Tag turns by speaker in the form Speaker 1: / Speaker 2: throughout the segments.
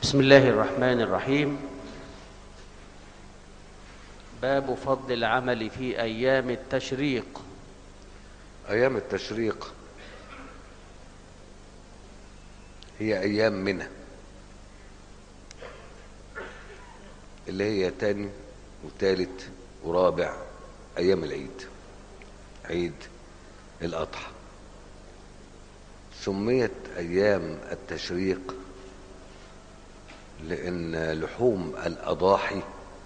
Speaker 1: بسم الله الرحمن الرحيم باب فضل العمل في أيام التشريق
Speaker 2: أيام التشريق هي أيام منى اللي هي تاني وتالت ورابع أيام العيد عيد الأضحى سميت أيام التشريق لأن لحوم الأضاحي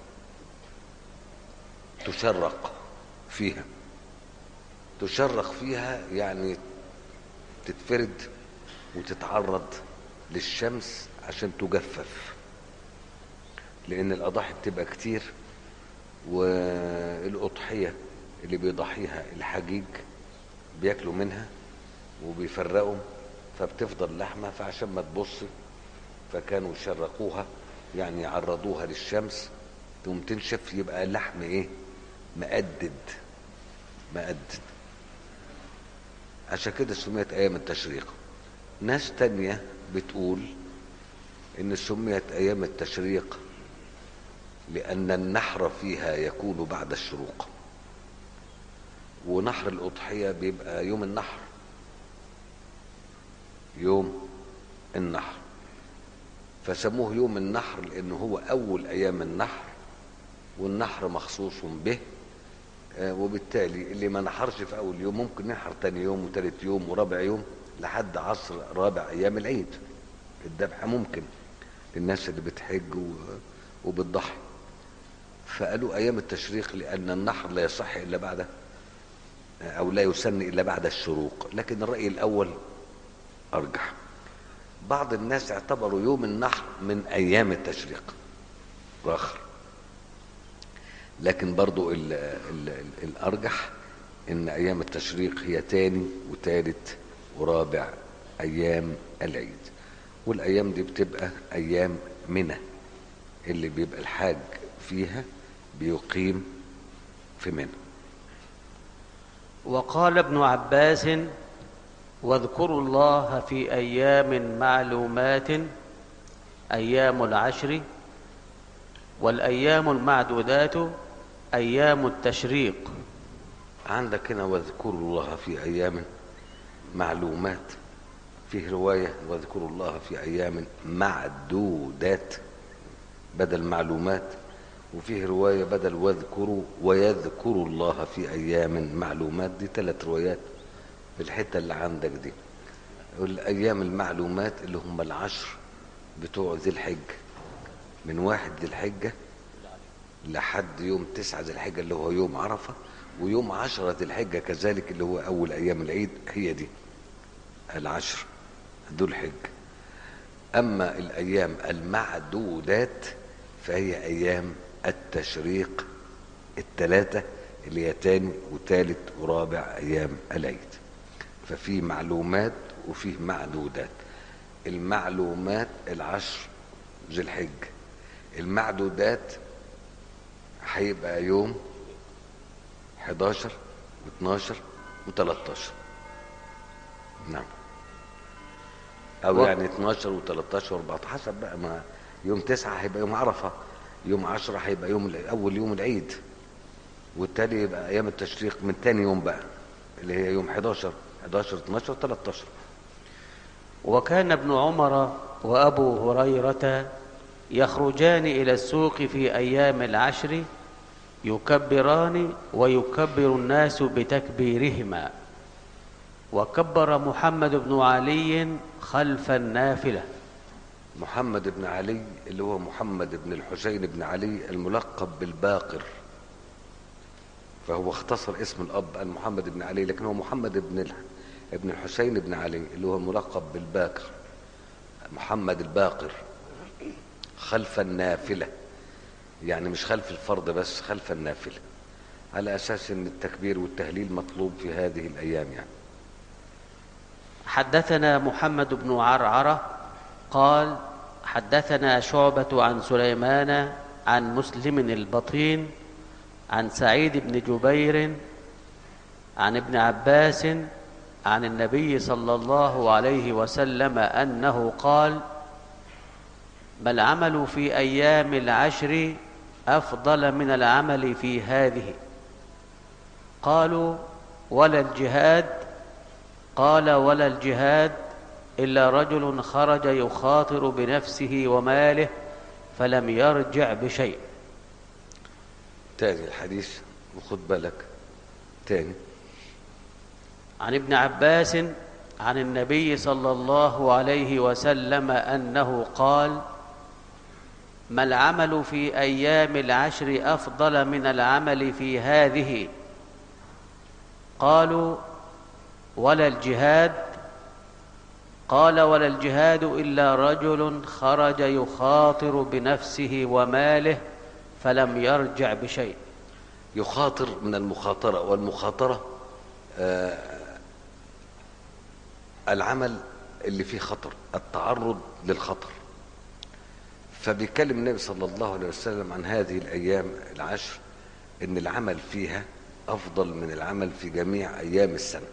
Speaker 2: تشرق فيها تشرق فيها يعني تتفرد وتتعرض للشمس عشان تجفف لأن الأضاحي بتبقى كتير والأضحية اللي بيضحيها الحجيج بياكلوا منها وبيفرقوا فبتفضل لحمة فعشان ما تبص فكانوا يشرقوها يعني يعرضوها للشمس تقوم تنشف يبقى اللحم ايه مقدد مقدد عشان كده سميت ايام التشريق ناس تانية بتقول ان سميت ايام التشريق لان النحر فيها يكون بعد الشروق ونحر الاضحية بيبقى يوم النحر يوم النحر فسموه يوم النحر لانه هو اول ايام النحر والنحر مخصوص به آه وبالتالي اللي ما نحرش في اول يوم ممكن ينحر تاني يوم وتالت يوم ورابع يوم لحد عصر رابع ايام العيد الذبح ممكن للناس اللي بتحج وبتضحي فقالوا ايام التشريق لان النحر لا يصح الا بعد او لا يسن الا بعد الشروق لكن الراي الاول ارجح بعض الناس اعتبروا يوم النحر من ايام التشريق راخر لكن برضو ال ال ال الارجح ان ايام التشريق هي تاني وتالت ورابع ايام العيد والايام دي بتبقى ايام منى اللي بيبقى الحاج فيها بيقيم في منى
Speaker 1: وقال ابن عباس واذكروا الله في ايام معلومات ايام العشر والايام المعدودات ايام التشريق
Speaker 2: عندك هنا واذكروا الله في ايام معلومات فيه روايه واذكروا الله في ايام معدودات بدل معلومات وفيه روايه بدل واذكروا ويذكروا الله في ايام معلومات دي ثلاث روايات في الحته اللي عندك دي الايام المعلومات اللي هم العشر بتوع ذي الحجه من واحد ذي الحجه لحد يوم تسعة ذي الحجه اللي هو يوم عرفه ويوم عشرة ذي الحجه كذلك اللي هو اول ايام العيد هي دي العشر ذو الحجه اما الايام المعدودات فهي ايام التشريق الثلاثه اللي هي تاني وتالت ورابع ايام العيد ففي معلومات وفيه معدودات المعلومات العشر ذي الحج المعدودات هيبقى يوم 11 و12 و13 نعم او
Speaker 1: و-
Speaker 2: يعني 12 و13 و14 حسب بقى ما يوم 9 هيبقى يوم عرفه يوم 10 هيبقى يوم ال- اول يوم العيد والتالي يبقى ايام التشريق من تاني يوم بقى اللي هي يوم 11 11 12 13
Speaker 1: وكان ابن عمر وابو هريره يخرجان الى السوق في ايام العشر يكبران ويكبر الناس بتكبيرهما وكبر محمد بن علي خلف النافله
Speaker 2: محمد بن علي اللي هو محمد بن الحسين بن علي الملقب بالباقر فهو اختصر اسم الاب قال محمد بن علي لكن هو محمد بن ال- ابن الحسين بن علي اللي هو ملقب بالباقر محمد الباقر خلف النافله يعني مش خلف الفرض بس خلف النافله على اساس ان التكبير والتهليل مطلوب في هذه الايام يعني
Speaker 1: حدثنا محمد بن عرعره قال حدثنا شعبه عن سليمان عن مسلم البطين عن سعيد بن جبير عن ابن عباس عن النبي صلى الله عليه وسلم انه قال ما العمل في أيام العشر أفضل من العمل في هذه قالوا ولا الجهاد قال ولا الجهاد إلا رجل خرج يخاطر بنفسه وماله فلم يرجع بشيء
Speaker 2: تاني الحديث وخد بالك تاني
Speaker 1: عن ابن عباس عن النبي صلى الله عليه وسلم أنه قال ما العمل في أيام العشر أفضل من العمل في هذه قالوا ولا الجهاد قال ولا الجهاد إلا رجل خرج يخاطر بنفسه وماله فلم يرجع بشيء
Speaker 2: يخاطر من المخاطرة والمخاطرة آه العمل اللي فيه خطر التعرض للخطر فبيكلم النبي صلى الله عليه وسلم عن هذه الأيام العشر إن العمل فيها أفضل من العمل في جميع أيام السنة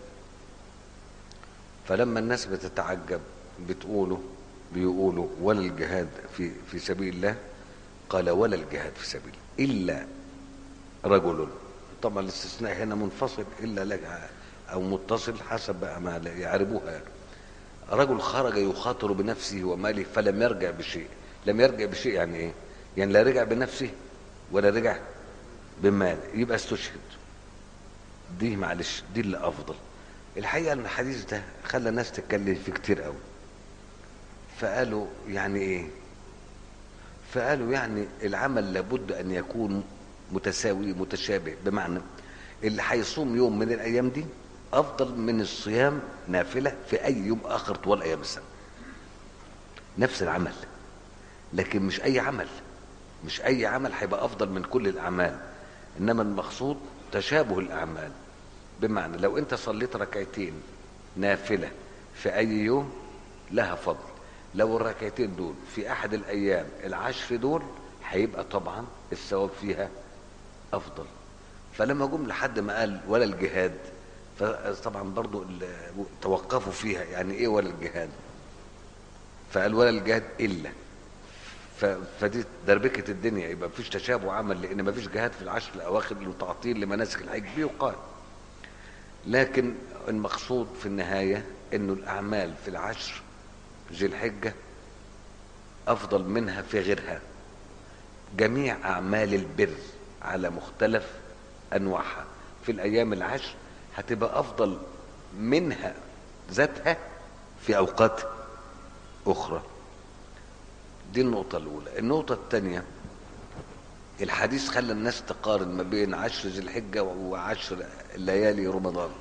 Speaker 2: فلما الناس بتتعجب بتقولوا بيقولوا ولا الجهاد في في سبيل الله قال ولا الجهاد في سبيل إلا رجل طبعا الاستثناء هنا منفصل إلا لك أو متصل حسب بقى ما يعربوها يعني. رجل خرج يخاطر بنفسه وماله فلم يرجع بشيء لم يرجع بشيء يعني ايه يعني لا رجع بنفسه ولا رجع بمال يبقى استشهد دي معلش دي اللي افضل الحقيقه ان الحديث ده خلى الناس تتكلم فيه كتير قوي فقالوا يعني ايه فقالوا يعني العمل لابد ان يكون متساوي متشابه بمعنى اللي هيصوم يوم من الايام دي افضل من الصيام نافله في اي يوم اخر طوال ايام السنه نفس العمل لكن مش اي عمل مش اي عمل هيبقى افضل من كل الاعمال انما المقصود تشابه الاعمال بمعنى لو انت صليت ركعتين نافله في اي يوم لها فضل لو الركعتين دول في احد الايام العشر دول هيبقى طبعا الثواب فيها افضل فلما جم لحد ما قال ولا الجهاد فطبعا برضو توقفوا فيها يعني ايه ولا الجهاد فقال ولا الجهاد الا فدي دربكه الدنيا يبقى مفيش تشابه عمل لان مفيش جهاد في العشر الاواخر لتعطيل لمناسك الحج بيقال لكن المقصود في النهايه انه الاعمال في العشر ذي الحجه افضل منها في غيرها جميع اعمال البر على مختلف انواعها في الايام العشر هتبقى افضل منها ذاتها في اوقات اخرى دي النقطة الأولى النقطة الثانية الحديث خلى الناس تقارن ما بين عشر ذي الحجة وعشر ليالي رمضان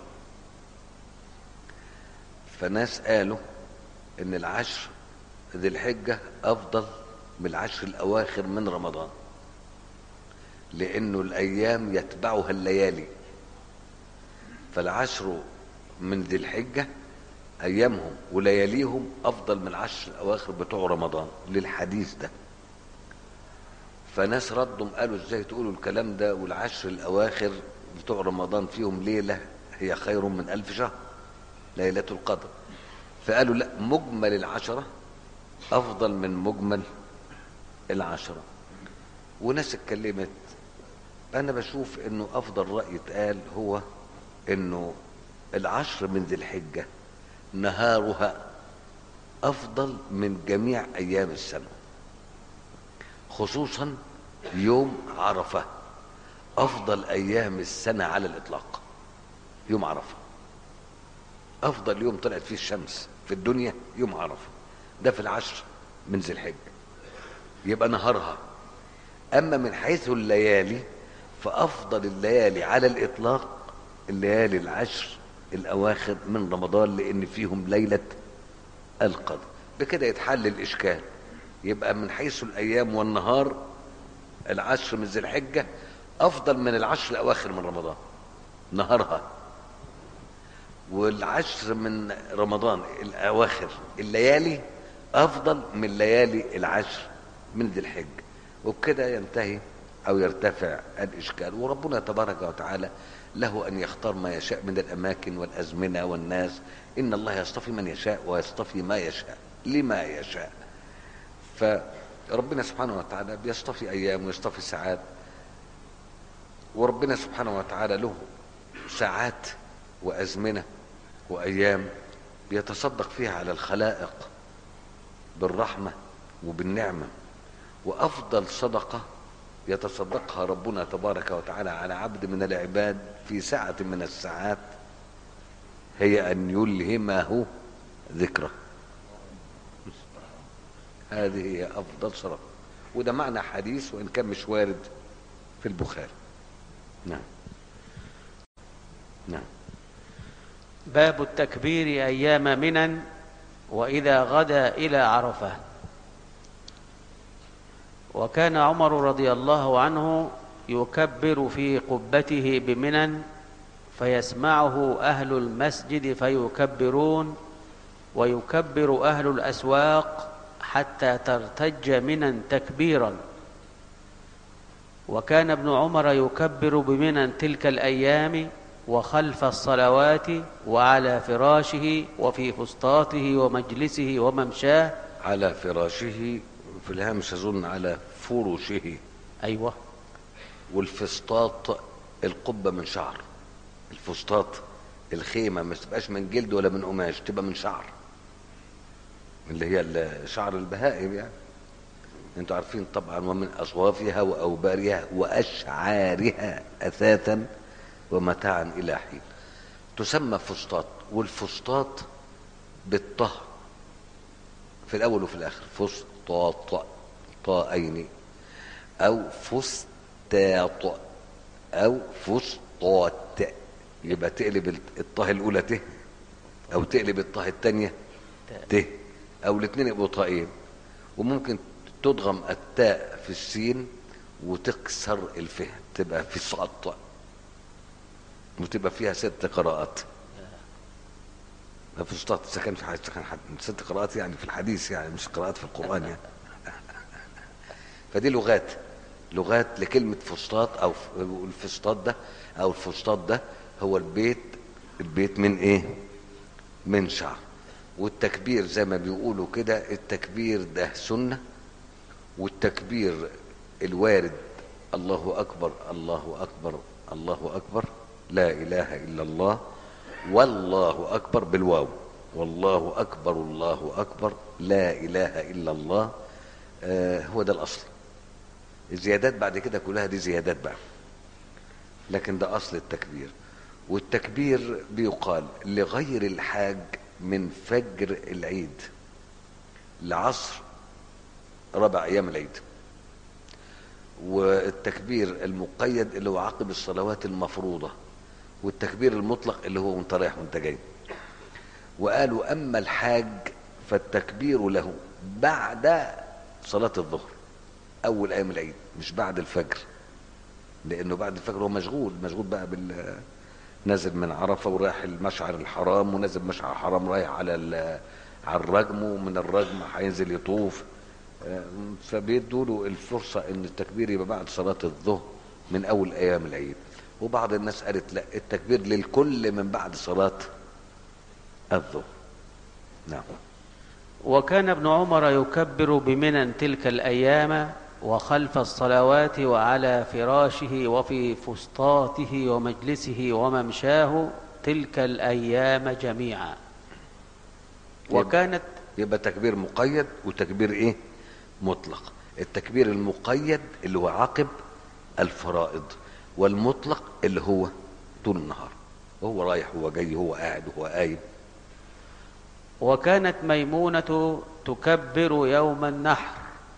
Speaker 2: فناس قالوا إن العشر ذي الحجة أفضل من العشر الأواخر من رمضان لأنه الأيام يتبعها الليالي فالعشر من ذي الحجة ايامهم ولياليهم افضل من العشر الاواخر بتوع رمضان للحديث ده فناس ردهم قالوا ازاي تقولوا الكلام ده والعشر الاواخر بتوع رمضان فيهم ليله هي خير من الف شهر ليله القدر فقالوا لا مجمل العشره افضل من مجمل العشره وناس اتكلمت انا بشوف انه افضل راي اتقال هو انه العشر من ذي الحجه نهارها افضل من جميع ايام السنه خصوصا يوم عرفه افضل ايام السنه على الاطلاق يوم عرفه افضل يوم طلعت فيه الشمس في الدنيا يوم عرفه ده في العشر من ذي الحجه يبقى نهارها اما من حيث الليالي فافضل الليالي على الاطلاق الليالي العشر الاواخر من رمضان لان فيهم ليله القدر بكده يتحل الاشكال يبقى من حيث الايام والنهار العشر من ذي الحجه افضل من العشر الاواخر من رمضان نهارها والعشر من رمضان الاواخر الليالي افضل من ليالي العشر من ذي الحجه وبكده ينتهي او يرتفع الاشكال وربنا تبارك وتعالى له ان يختار ما يشاء من الاماكن والازمنه والناس ان الله يصطفي من يشاء ويصطفي ما يشاء لما يشاء ربنا سبحانه وتعالى بيصطفي ايام ويصطفي ساعات وربنا سبحانه وتعالى له ساعات وازمنه وايام بيتصدق فيها على الخلائق بالرحمه وبالنعمه وافضل صدقه يتصدقها ربنا تبارك وتعالى على عبد من العباد في ساعه من الساعات هي ان يلهمه ذكره هذه هي افضل صدقه وده معنى حديث وان كان مش وارد في البخاري نعم نعم
Speaker 1: باب التكبير أيام منن وإذا غدا إلى عرفة وكان عمر رضي الله عنه يكبر في قبته بمنن فيسمعه أهل المسجد فيكبرون ويكبر أهل الأسواق حتى ترتج منن تكبيرا وكان ابن عمر يكبر بمنن تلك الأيام وخلف الصلوات وعلى فراشه وفي فسطاته ومجلسه وممشاه
Speaker 2: على فراشه في الهامش اظن على فرشه
Speaker 1: أيوة
Speaker 2: والفسطاط القبه من شعر الفسطاط الخيمه ما تبقاش من جلد ولا من قماش تبقى من شعر اللي هي ال- شعر البهائم يعني انتوا عارفين طبعا ومن اصوافها واوبارها واشعارها اثاثا ومتاعا الى حين تسمى فسطاط والفسطاط بالطه في الاول وفي الاخر فسطاط طائين او فستاط او فسطاط يبقى تقلب الطه الاولى ت او تقلب الطه الثانيه ت او الاثنين يبقوا طائين وممكن تضغم التاء في السين وتكسر الفه تبقى في صعط وتبقى فيها ست قراءات في سطات إذا كان في حديث كان حد ست قراءات يعني في الحديث يعني مش قراءات في القرآن يعني فدي لغات لغات لكلمة فسطاط أو ف- الفسطاط ده أو الفسطاط ده هو البيت البيت من إيه؟ من شعر والتكبير زي ما بيقولوا كده التكبير ده سنة والتكبير الوارد الله أكبر الله أكبر الله أكبر لا إله إلا الله والله أكبر بالواو والله أكبر الله أكبر لا إله إلا الله آه هو ده الأصل الزيادات بعد كده كلها دي زيادات بقى لكن ده أصل التكبير والتكبير بيقال لغير الحاج من فجر العيد لعصر ربع أيام العيد والتكبير المقيد اللي هو عقب الصلوات المفروضة والتكبير المطلق اللي هو وانت رايح وانت جاي وقالوا أما الحاج فالتكبير له بعد صلاة الظهر أول أيام العيد مش بعد الفجر لأنه بعد الفجر هو مشغول مشغول بقى بال نازل من عرفة ورايح المشعر الحرام ونازل مشعر الحرام رايح على ال- على الرجم ومن الرجم هينزل يطوف آه، فبيدوا له الفرصة ان التكبير يبقى بعد صلاة الظهر من اول ايام العيد وبعض الناس قالت لا التكبير للكل من بعد صلاة الظهر نعم
Speaker 1: وكان ابن عمر يكبر بمنن تلك الأيام وخلف الصلوات وعلى فراشه وفي فسطاته ومجلسه وممشاه تلك الأيام جميعا وكانت
Speaker 2: يبقى تكبير مقيد وتكبير ايه مطلق التكبير المقيد اللي هو عقب الفرائض والمطلق اللي هو طول النهار وهو رايح هو جاي هو قاعد هو قايم
Speaker 1: وكانت ميمونة تكبر يوم النحر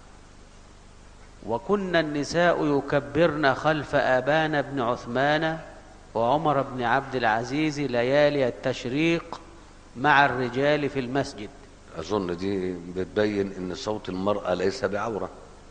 Speaker 1: وكنا النساء يكبرن خلف أبان بن عثمان وعمر بن عبد العزيز ليالي التشريق مع الرجال في المسجد
Speaker 2: اظن دي بتبين ان صوت المرأة ليس بعورة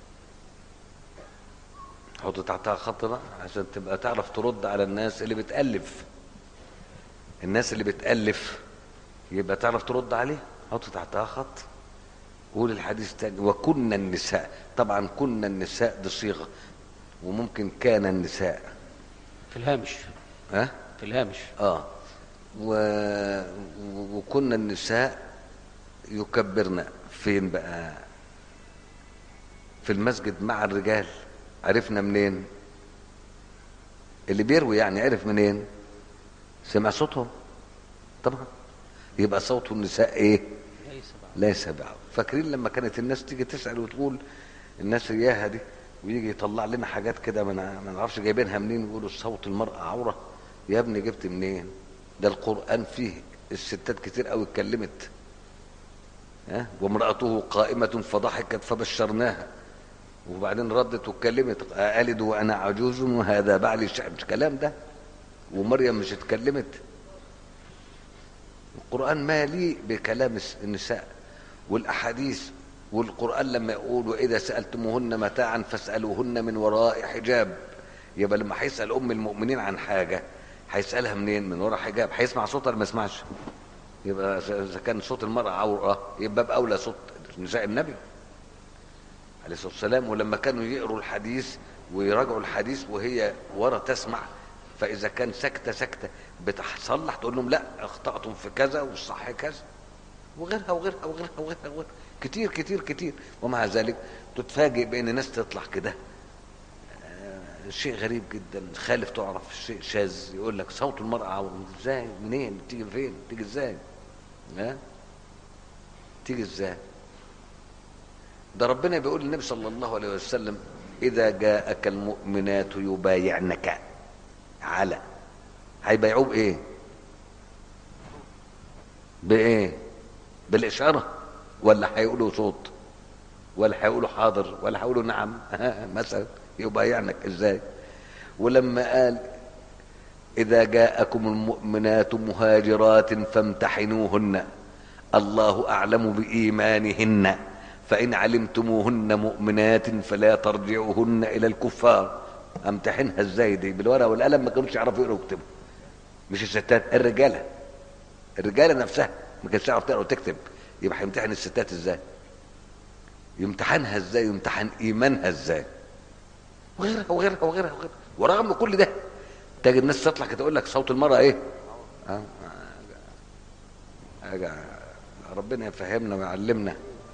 Speaker 2: حط تحتها خط بقى عشان تبقى تعرف ترد على الناس اللي بتألف الناس اللي بتألف يبقى تعرف ترد عليه حط تحتها خط قول الحديث تاني وكنا النساء طبعا كنا النساء دي صيغة وممكن كان النساء
Speaker 1: في الهامش
Speaker 2: ها
Speaker 1: في الهامش
Speaker 2: اه و... وكنا النساء يكبرن فين بقى في المسجد مع الرجال عرفنا منين اللي بيروي يعني عرف منين سمع صوتهم طبعا يبقى صوت النساء ايه
Speaker 1: ليس بعض
Speaker 2: ليس بعض فاكرين لما كانت الناس تيجي تسأل وتقول الناس اياها دي ويجي يطلع لنا حاجات كده ما نع- ما نعرفش جايبينها منين يقولوا صوت المرأة عورة يا ابني جبت منين ده القرآن فيه الستات كتير قوي اتكلمت ها وامرأته قائمة فضحكت فبشرناها وبعدين ردت واتكلمت ألد وأنا عجوز وهذا بعلي شعب مش كلام ده ومريم مش اتكلمت القرآن مالي بكلام الس- النساء والأحاديث والقرآن لما يقول وإذا سألتموهن متاعا فاسألوهن من وراء حجاب يبقى لما هيسأل أم المؤمنين عن حاجة هيسألها منين من وراء حجاب هيسمع صوتها ولا ما يسمعش يبقى إذا كان صوت المرأة عورة يبقى بأولى صوت نساء النبي عليه الصلاة والسلام ولما كانوا يقروا الحديث ويراجعوا الحديث وهي ورا تسمع فإذا كان سكتة سكتة بتصلح تقول لهم لا أخطأتم في كذا والصح كذا وغيرها وغيرها وغيرها وغيرها, وغيرها. كتير كتير كتير ومع ذلك تتفاجئ بأن ناس تطلع كده آه، شيء غريب جدا خالف تعرف شيء شاذ يقول لك صوت المرأة عورة ازاي منين تيجي فين تيجي ازاي ها تيجي ازاي ده ربنا بيقول للنبي صلى الله عليه وسلم إذا جاءك المؤمنات يبايعنك على هيبايعوه بإيه؟ بإيه؟ بالإشارة ولا هيقولوا صوت ولا هيقولوا حاضر ولا هيقولوا نعم مثلا يبايعنك إزاي؟ ولما قال إذا جاءكم المؤمنات مهاجرات فامتحنوهن الله أعلم بإيمانهن فإن علمتموهن مؤمنات فلا ترجعوهن إلى الكفار امتحنها ازاي دي بالورقة والقلم ما كانوش يعرفوا يقروا ويكتبوا مش الستات الرجالة الرجالة نفسها ما كانتش تعرف تقرا وتكتب يبقى هيمتحن الستات ازاي يمتحنها ازاي يمتحن ايمانها ازاي وغيرها وغيرها وغيرها وغيرها ورغم كل ده تجد الناس تطلع كده تقول لك صوت المرأة ايه آه. أجا ربنا يفهمنا ويعلمنا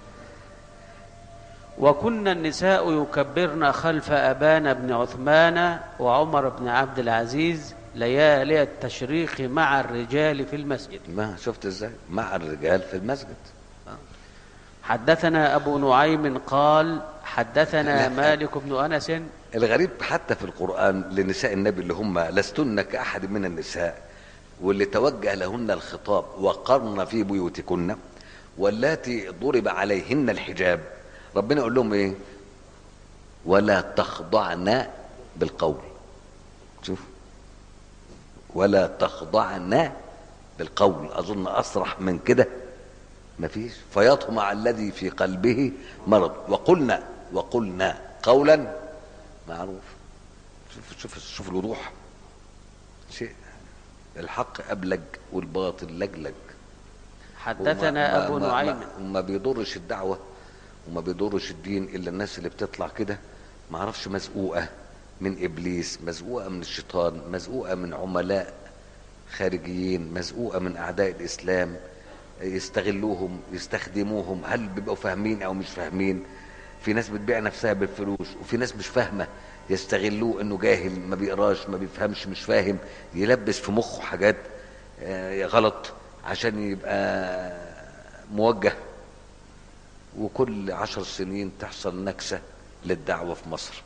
Speaker 1: وكن النساء يكبرن خلف أبان بن عثمان وعمر بن عبد العزيز ليالي التشريق مع الرجال في المسجد
Speaker 2: ما شفت ازاي مع الرجال في المسجد آه.
Speaker 1: حدثنا أبو نعيم قال حدثنا مالك بن أنس
Speaker 2: الغريب حتى في القرآن لنساء النبي اللي هم لستن كأحد من النساء واللي توجه لهن الخطاب وقرن في بيوتكن واللاتي ضرب عليهن الحجاب ربنا يقول لهم ايه ولا تخضعن بالقول شوف ولا تخضعن بالقول اظن اصرح من كده مفيش فيطمع الذي في قلبه مرض وقلنا وقلنا قولا معروف شوف شوف شوف الوضوح شيء الحق ابلج والباطل لجلج
Speaker 1: حدثنا
Speaker 2: وما-
Speaker 1: أبو
Speaker 2: ما-
Speaker 1: نعيم
Speaker 2: ما- وما بيضرش الدعوة وما بيضرش الدين إلا الناس اللي بتطلع كده ما اعرفش مزقوقة من إبليس مزقوقة من الشيطان مزقوقة من عملاء خارجيين مزقوقة من أعداء الإسلام يستغلوهم يستخدموهم هل بيبقوا فاهمين أو مش فاهمين في ناس بتبيع نفسها بالفلوس وفي ناس مش فاهمة يستغلوه انه جاهل ما بيقراش ما بيفهمش مش فاهم يلبس في مخه حاجات آه، غلط عشان يبقى موجه وكل عشر سنين تحصل نكسة للدعوة في مصر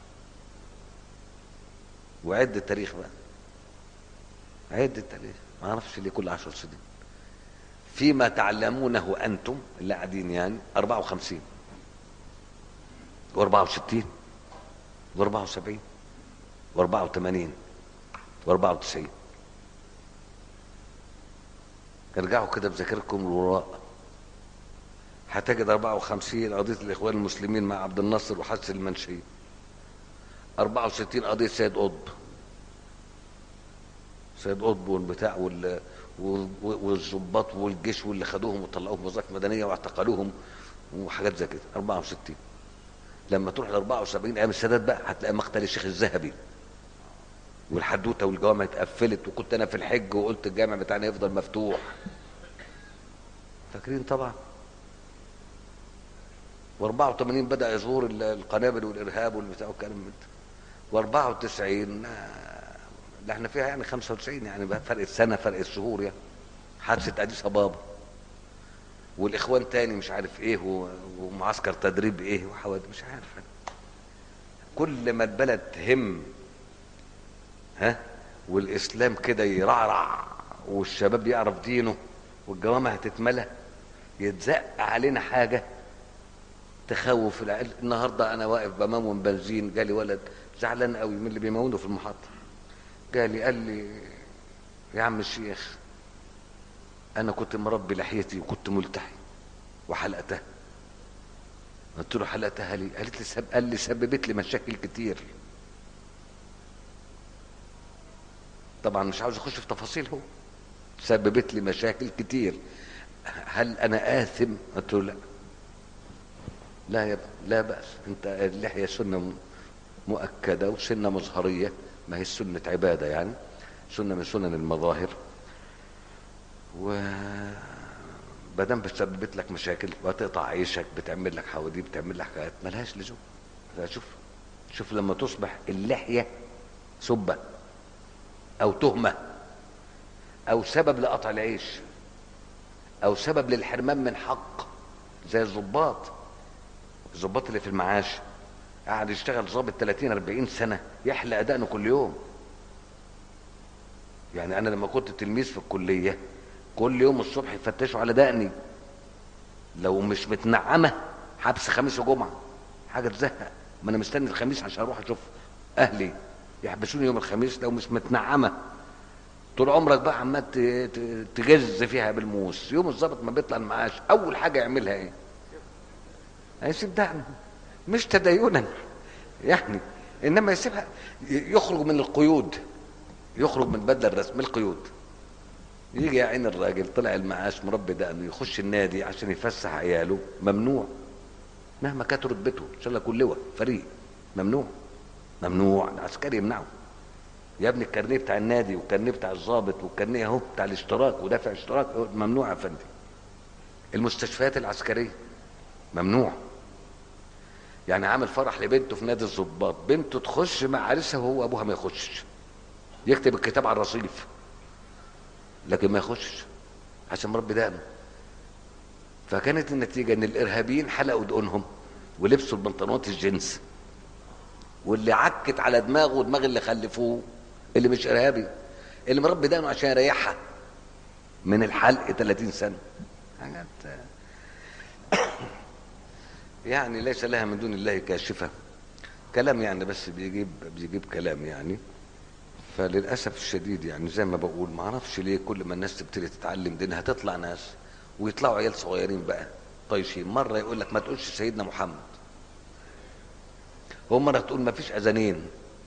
Speaker 2: وعد التاريخ بقى عد التاريخ ما اعرفش ليه كل عشر سنين فيما تعلمونه انتم اللي قاعدين يعني 54 و64 و74 و84 و94 ارجعوا كده بذاكركم الوراء هتجد 54 قضية الإخوان المسلمين مع عبد الناصر وحسن المنشي 64 قضية سيد قطب سيد قطب والبتاع وال وال- والظباط والجيش واللي خدوهم وطلعوهم وظائف مدنية واعتقلوهم وحاجات زي كده 64 لما تروح ل 74 ايام السادات بقى هتلاقي مقتل الشيخ الذهبي والحدوته والجوامع اتقفلت وكنت انا في الحج وقلت الجامع بتاعنا يفضل مفتوح فاكرين طبعا و84 بدا ظهور ال- القنابل والارهاب والبتاع والكلام من ده و94 اللي احنا فيها يعني 95 يعني بقى فرق السنه فرق الشهور يعني حادثه اديس ابابا والاخوان تاني مش عارف ايه و- ومعسكر تدريب ايه وحوادث مش عارف كل ما البلد تهم ها والاسلام كده يرعرع والشباب يعرف دينه والجوامع هتتملى يتزق علينا حاجه تخوف العيال النهارده انا واقف بمون بنزين جالي ولد زعلان قوي من اللي بيمونه في المحطه جالي قال لي يا عم الشيخ انا كنت مربي لحيتي وكنت ملتحي وحلقتها قلت له حلقتها لي قالت لي سب... قال لي سببت لي مشاكل كتير طبعا مش عاوز اخش في تفاصيل هو سببت لي مشاكل كتير هل انا اثم قلت له لا لا يا ابني لا باس انت اللحيه سنه مؤكده وسنه مظهريه ما هي سنه عباده يعني سنه من سنن المظاهر و ما دام بتسببت لك مشاكل وتقطع عيشك بتعمل لك حواديت بتعمل لك حاجات ملهاش لزوم شوف شوف لما تصبح اللحيه سبه او تهمه او سبب لقطع العيش او سبب للحرمان من حق زي الضباط الضباط اللي في المعاش قاعد يشتغل ضابط 30 40 سنه يحلق دقنه كل يوم يعني انا لما كنت تلميذ في الكليه كل يوم الصبح يفتشوا على دقني لو مش متنعمه حبس خميس وجمعه حاجه تزهق ما انا مستني الخميس عشان اروح اشوف اهلي يحبسوني يوم الخميس لو مش متنعمه طول عمرك بقى عمال ت- ت- تجز فيها بالموس يوم الظابط ما بيطلع المعاش اول حاجه يعملها ايه هيسيب دقنه مش تدينا يعني انما يسيبها ي- يخرج من القيود يخرج من بدل الرسم القيود يجي يا عين الراجل طلع المعاش مربي دقنه يخش النادي عشان يفسح عياله ممنوع مهما كانت رتبته ان شاء الله يكون لواء فريق ممنوع ممنوع العسكري يمنعه يا ابني الكارنيه بتاع النادي والكارنيه بتاع الضابط والكارنيه اهو بتاع الاشتراك ودافع اشتراك أهو ممنوع يا فندم المستشفيات العسكريه ممنوع يعني عامل فرح لبنته في نادي الضباط بنته تخش مع عريسها وهو ابوها ما يخشش يكتب الكتاب على الرصيف لكن ما يخشش عشان مربي دقنه فكانت النتيجه ان الارهابيين حلقوا دقنهم ولبسوا البنطلونات الجنس واللي عكت على دماغه ودماغ اللي خلفوه اللي مش ارهابي اللي مربي دقنه عشان يريحها من الحلق 30 سنه حاجات يعني ليس لها من دون الله كاشفه كلام يعني بس بيجيب بيجيب كلام يعني فللاسف الشديد يعني زي ما بقول ما اعرفش ليه كل ما الناس تبتدي تتعلم دينها تطلع ناس ويطلعوا عيال صغيرين بقى طايشين مره يقول لك ما تقولش سيدنا محمد ومره تقول ما فيش اذانين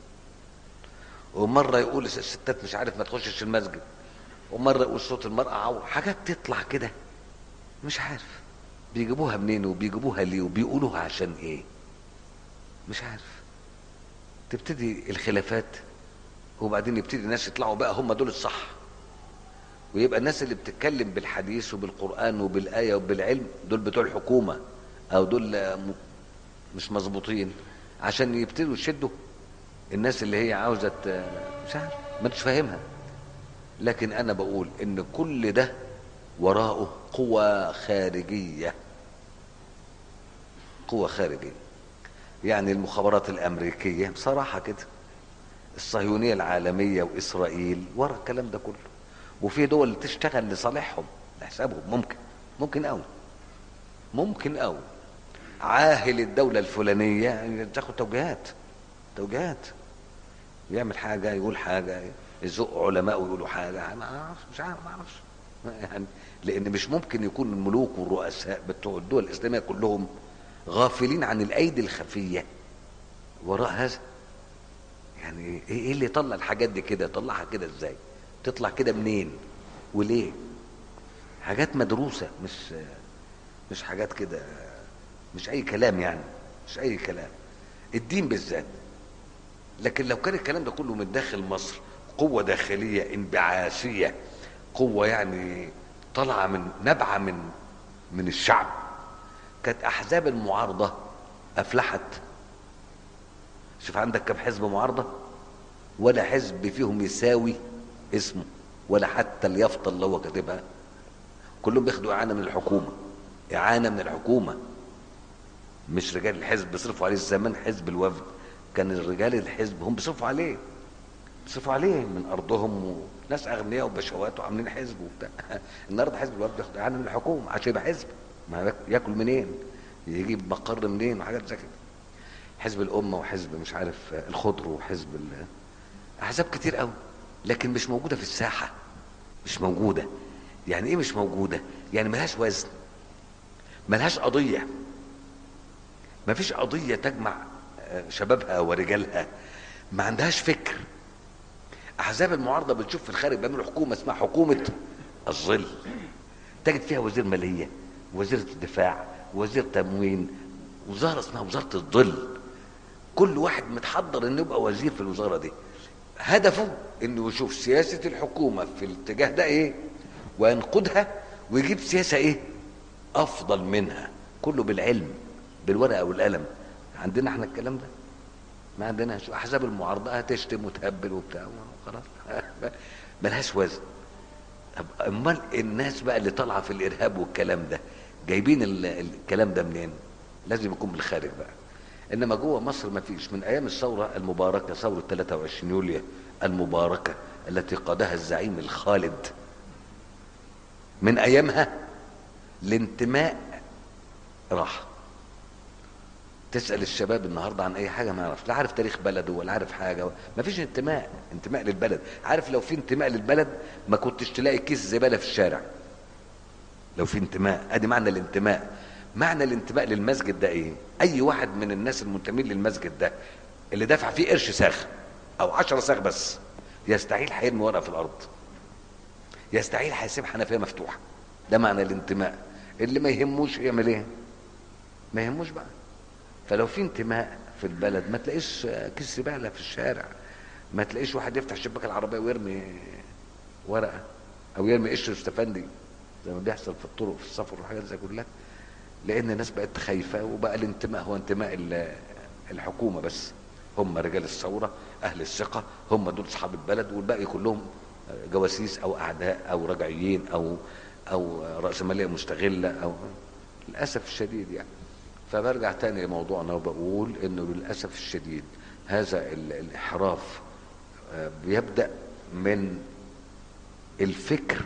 Speaker 2: ومره يقول الستات مش عارف ما تخشش المسجد ومره يقول صوت المراه عور حاجات تطلع كده مش عارف بيجيبوها منين وبيجيبوها ليه وبيقولوها عشان ايه مش عارف تبتدي الخلافات وبعدين يبتدي الناس يطلعوا بقى هم دول الصح ويبقى الناس اللي بتتكلم بالحديث وبالقرآن وبالآية وبالعلم دول بتوع الحكومة أو دول آه، م- مش مظبوطين عشان يبتدوا يشدوا الناس اللي هي عاوزة ت- مش عارف ما انتش فاهمها لكن أنا بقول إن كل ده وراءه قوى خارجية قوى خارجية يعني المخابرات الأمريكية بصراحة كده الصهيونية العالمية وإسرائيل ورا الكلام ده كله وفي دول تشتغل لصالحهم لحسابهم ممكن ممكن قوي ممكن قوي عاهل الدولة الفلانية يعني تاخد توجيهات توجيهات يعمل حاجة يقول حاجة يزق علماء ويقولوا حاجة ما اعرفش مش عارف ما اعرفش يعني لأن مش ممكن يكون الملوك والرؤساء بتوع الدول الإسلامية كلهم غافلين عن الأيدي الخفية وراء هذا يعني ايه إيه اللي يطلع الحاجات دي كده يطلعها كده ازاي تطلع كده منين وليه حاجات مدروسة مش مش حاجات كده مش اي كلام يعني مش اي كلام الدين بالذات لكن لو كان الكلام ده كله من داخل مصر قوة داخلية انبعاثية قوة يعني طالعة من نبعة من من الشعب كانت احزاب المعارضه افلحت شوف عندك كم حزب معارضه ولا حزب فيهم يساوي اسمه ولا حتى اليافطه اللي هو كاتبها كلهم بياخدوا اعانه من الحكومه اعانه من الحكومه مش رجال الحزب بيصرفوا عليه الزمان حزب الوفد كان الرجال الحزب هم بيصرفوا عليه بيصرفوا عليه من ارضهم وناس اغنياء وبشوات وعاملين حزب وبتاع النهارده حزب الوفد ياخد اعانه من الحكومه عشان يبقى حزب ما ياك- ياكل منين يجيب مقر منين وحاجات زي كده حزب الامه وحزب مش عارف الخضر وحزب ال- احزاب كتير قوي لكن مش موجوده في الساحه مش موجوده يعني ايه مش موجوده يعني ملهاش وزن ملهاش قضيه ما فيش قضيه تجمع آه، شبابها ورجالها ما عندهاش فكر احزاب المعارضه بتشوف في الخارج بيعملوا حكومه اسمها حكومه الظل تجد فيها وزير ماليه وزير الدفاع وزير تموين وزاره اسمها وزاره الظل كل واحد متحضر انه يبقى وزير في الوزاره دي هدفه انه يشوف سياسه الحكومه في الاتجاه ده ايه وينقدها ويجيب سياسه ايه افضل منها كله بالعلم بالورقه والقلم عندنا احنا الكلام ده ما عندناش احزاب المعارضه هتشتم وتهبل وبتاع خلاص ملهاش وزن طب امال الناس بقى اللي طالعه في الارهاب والكلام ده جايبين ال- الكلام ده منين لازم يكون من الخارج بقى انما جوه مصر ما فيش من ايام الثوره المباركه ثوره 23 يوليو المباركه التي قادها الزعيم الخالد من ايامها الانتماء راح تسال الشباب النهارده عن اي حاجه ما يعرفش لا عارف تاريخ بلده ولا عارف حاجه ما فيش انتماء انتماء للبلد عارف لو في انتماء للبلد ما كنتش تلاقي كيس زباله في الشارع لو في انتماء ادي معنى الانتماء معنى الانتماء للمسجد ده ايه اي واحد من الناس المنتمين للمسجد ده اللي دافع فيه قرش ساخ او عشرة ساخ بس يستحيل هيرمي ورقه في الارض يستحيل هيسيب حنفيه مفتوحه ده معنى الانتماء اللي ما يهموش يعمل ايه ما يهموش بقى فلو في انتماء في البلد ما تلاقيش كيس زباله في الشارع ما تلاقيش واحد يفتح شباك العربيه ويرمي ورقه او يرمي قشر استفندي زي ما بيحصل في الطرق في السفر وحاجات زي كلها لان الناس بقت خايفه وبقى الانتماء هو انتماء ال- الحكومه بس هم رجال الثوره اهل الثقه هم دول اصحاب البلد والباقي كلهم جواسيس او اعداء او رجعيين او او راسماليه مستغله او للاسف الشديد يعني فبرجع تاني لموضوعنا وبقول انه للاسف الشديد هذا ال- الانحراف آه، بيبدا من الفكر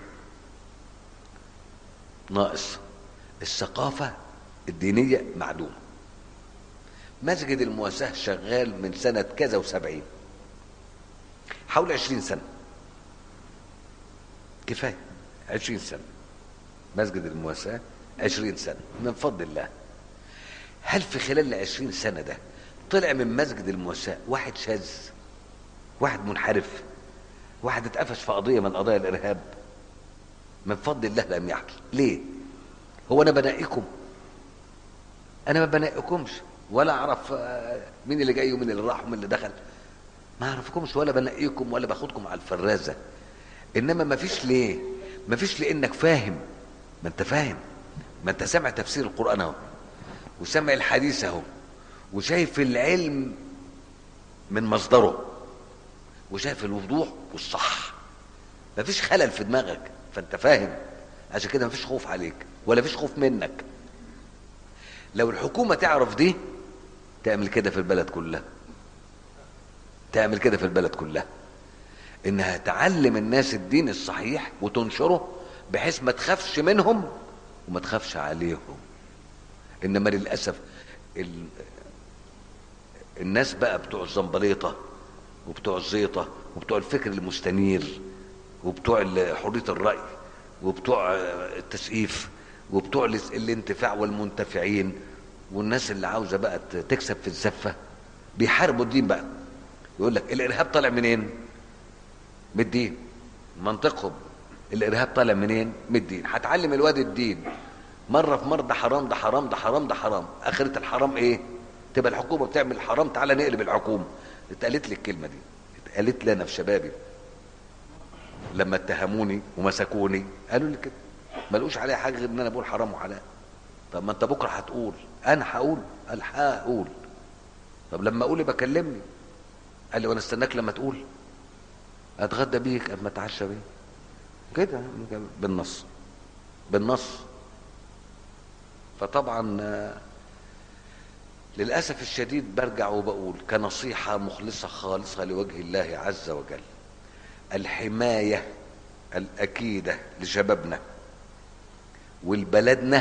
Speaker 2: ناقص الثقافه الدينيه معدومه مسجد المواساة شغال من سنة كذا وسبعين حول عشرين سنة كفاية عشرين سنة مسجد المواساة عشرين سنة من فضل الله هل في خلال العشرين سنة ده طلع من مسجد المواساة واحد شاذ واحد منحرف واحد اتقفش في قضية من قضايا الإرهاب من فضل الله لم يحدث ليه هو أنا بنقيكم أنا ما بنقيكمش ولا أعرف آه، مين اللي جاي ومين اللي راح ومين اللي دخل ما أعرفكمش ولا بنقيكم ولا باخدكم على الفرازة إنما ما فيش ليه ما فيش لأنك فاهم ما أنت فاهم ما أنت سامع تفسير القرآن أهو وسامع الحديث أهو وشايف العلم من مصدره وشايف الوضوح والصح مفيش خلل في دماغك فانت فاهم عشان كده مفيش خوف عليك ولا فيش خوف منك لو الحكومة تعرف دي تعمل كده في البلد كلها تعمل كده في البلد كلها انها تعلم الناس الدين الصحيح وتنشره بحيث ما تخافش منهم وما تخافش عليهم انما للاسف ال... الناس بقى بتوع الزنبليطه وبتوع الزيطه وبتوع الفكر المستنير وبتوع ال- حريه الراي وبتوع آه، التسقيف وبتوع الاس- الانتفاع والمنتفعين والناس اللي عاوزه بقى ت- تكسب في الزفه بيحاربوا الدين بقى يقول لك الارهاب طالع منين؟ من الدين منطقهم الارهاب طالع منين؟ من الدين هتعلم الواد الدين مره في مره ده حرام ده حرام ده حرام ده حرام اخره الحرام ايه؟ تبقى الحكومه بتعمل حرام تعالى نقلب الحكومه اتقالت لي الكلمه دي اتقالت لي انا في شبابي لما اتهموني ومسكوني قالوا لي كده ما لقوش عليها حاجه غير ان انا بقول حرام وحلال طب ما انت بكره هتقول انا هقول قال هقول طب لما اقول يبقى كلمني قال لي وانا استناك لما تقول اتغدى بيك اما اتعشى بيك كده بالنص بالنص فطبعا آه، للاسف الشديد برجع وبقول كنصيحه مخلصه خالصه لوجه الله عز وجل الحمايه الاكيده لشبابنا ولبلدنا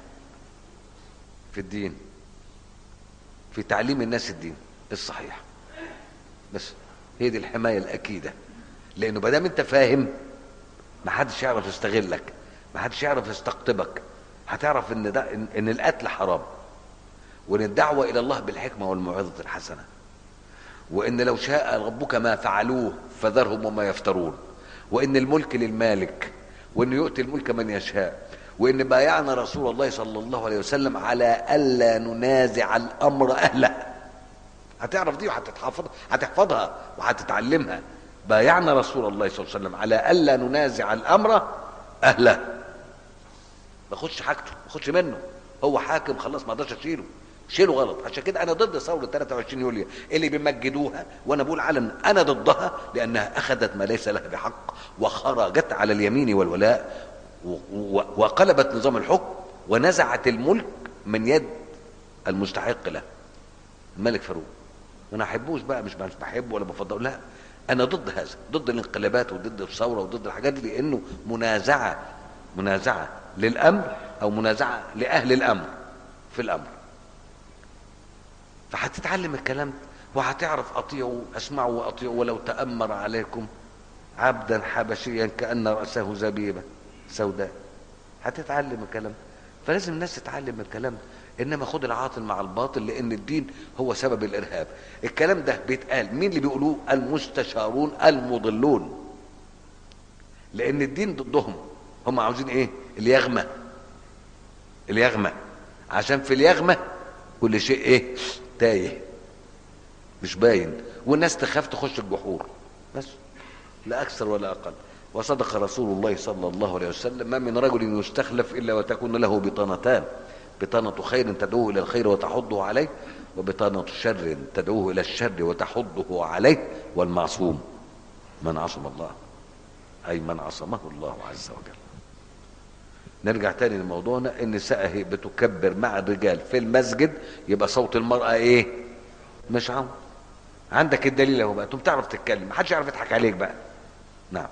Speaker 2: في الدين في تعليم الناس الدين الصحيح بس هي دي الحمايه الاكيده لانه ما دام انت فاهم ما حدش يعرف يستغلك ما حدش يعرف يستقطبك هتعرف ان ده ان, إن القتل حرام وان الدعوه الى الله بالحكمه والموعظه الحسنه وان لو شاء ربك ما فعلوه فذرهم وما يفترون وان الملك للمالك وان يؤتي الملك من يشاء وان بايعنا رسول الله صلى الله عليه وسلم على الا ننازع الامر اهله هتعرف دي وهتتحفظ هتحفظها وهتتعلمها بايعنا رسول الله صلى الله عليه وسلم على الا ننازع الامر اهله ما اخدش حاجته ما اخدش منه هو حاكم خلاص ما اقدرش اشيله شيله غلط عشان كده انا ضد ثوره 23 يوليو اللي بيمجدوها وانا بقول علنا انا ضدها لانها اخذت ما ليس لها بحق وخرجت على اليمين والولاء و- و- وقلبت نظام الحكم ونزعت الملك من يد المستحق له الملك فاروق انا احبوش بقى مش مش بحبه ولا بفضله لا انا ضد هذا ضد الانقلابات وضد الثوره وضد الحاجات دي لانه منازعه منازعه للامر او منازعه لاهل الامر في الامر فهتتعلم الكلام ده وهتعرف اطيعوا اسمعوا واطيعوا ولو تامر عليكم عبدا حبشيا كان راسه زبيبه سوداء هتتعلم الكلام ده فلازم الناس تتعلم الكلام ده انما خد العاطل مع الباطل لان الدين هو سبب الارهاب الكلام ده بيتقال مين اللي بيقولوه المستشارون المضلون لان الدين ضدهم هم عاوزين ايه اليغمه اليغمه عشان في اليغمه كل شيء ايه تايه مش باين والناس تخاف تخش الجحور بس لا اكثر ولا اقل وصدق رسول الله صلى الله عليه وسلم ما من رجل يستخلف الا وتكون له بطانتان بطانة خير تدعوه الى الخير وتحضه عليه وبطانة شر تدعوه الى الشر وتحضه عليه والمعصوم من عصم الله اي من عصمه الله عز وجل نرجع تاني لموضوعنا النساء هي بتكبر مع الرجال في المسجد يبقى صوت المرأة ايه مش عم عندك الدليل اهو بقى انتم تعرف تتكلم محدش يعرف يضحك عليك بقى نعم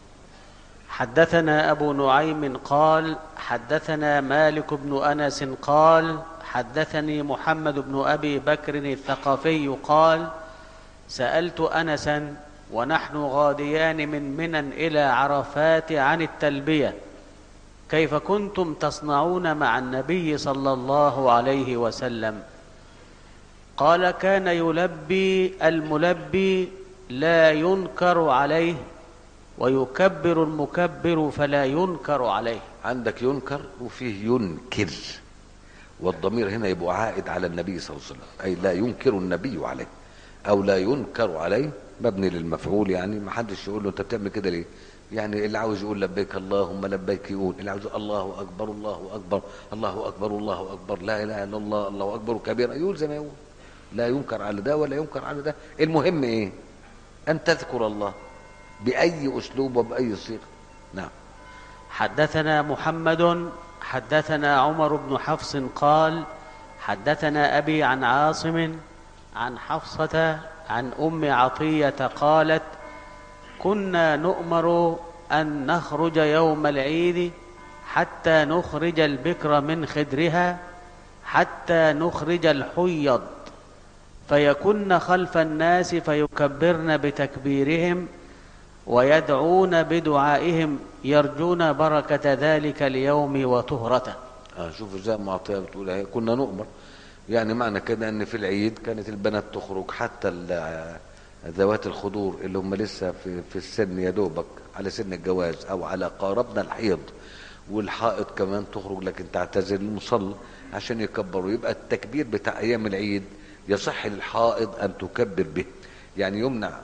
Speaker 1: حدثنا أبو نعيم قال حدثنا مالك بن أنس قال حدثني محمد بن أبي بكر الثقفي قال سألت أنسا ونحن غاديان من منى إلى عرفات عن التلبية كيف كنتم تصنعون مع النبي صلى الله عليه وسلم قال كان يلبي الملبي لا ينكر عليه ويكبر المكبر فلا ينكر عليه
Speaker 2: عندك ينكر وفيه ينكر والضمير هنا يبقى عائد على النبي صلى الله عليه وسلم اي لا ينكر النبي عليه او لا ينكر عليه مبني للمفعول يعني ما حدش يقول له انت بتعمل كده ليه يعني اللي عاوز يقول لبيك اللهم لبيك يقول اللي عاوز يقول الله اكبر الله اكبر الله اكبر الله اكبر لا اله الا الله الله اكبر كبيرا يقول زي ما يقول لا ينكر على ده ولا ينكر على ده المهم ايه ان تذكر الله باي اسلوب وباي صيغه نعم
Speaker 1: حدثنا محمد حدثنا عمر بن حفص قال حدثنا ابي عن عاصم عن حفصه عن ام عطيه قالت كنا نؤمر ان نخرج يوم العيد حتى نخرج البكر من خدرها حتى نخرج الحيض فيكن خلف الناس فيكبرن بتكبيرهم ويدعون بدعائهم يرجون بركة ذلك اليوم وطهرته
Speaker 2: اه شوف ازاي معطيه بتقول اهي كنا نؤمر يعني معنى كده ان في العيد كانت البنات تخرج حتى ال- ذوات الخدور اللي هم لسه في في السن يا دوبك على سن الجواز او على قاربنا الحيض والحائط كمان تخرج لكن تعتزل المصلى عشان يكبروا يبقى التكبير بتاع ايام العيد يصح للحائض ان تكبر به يعني يمنع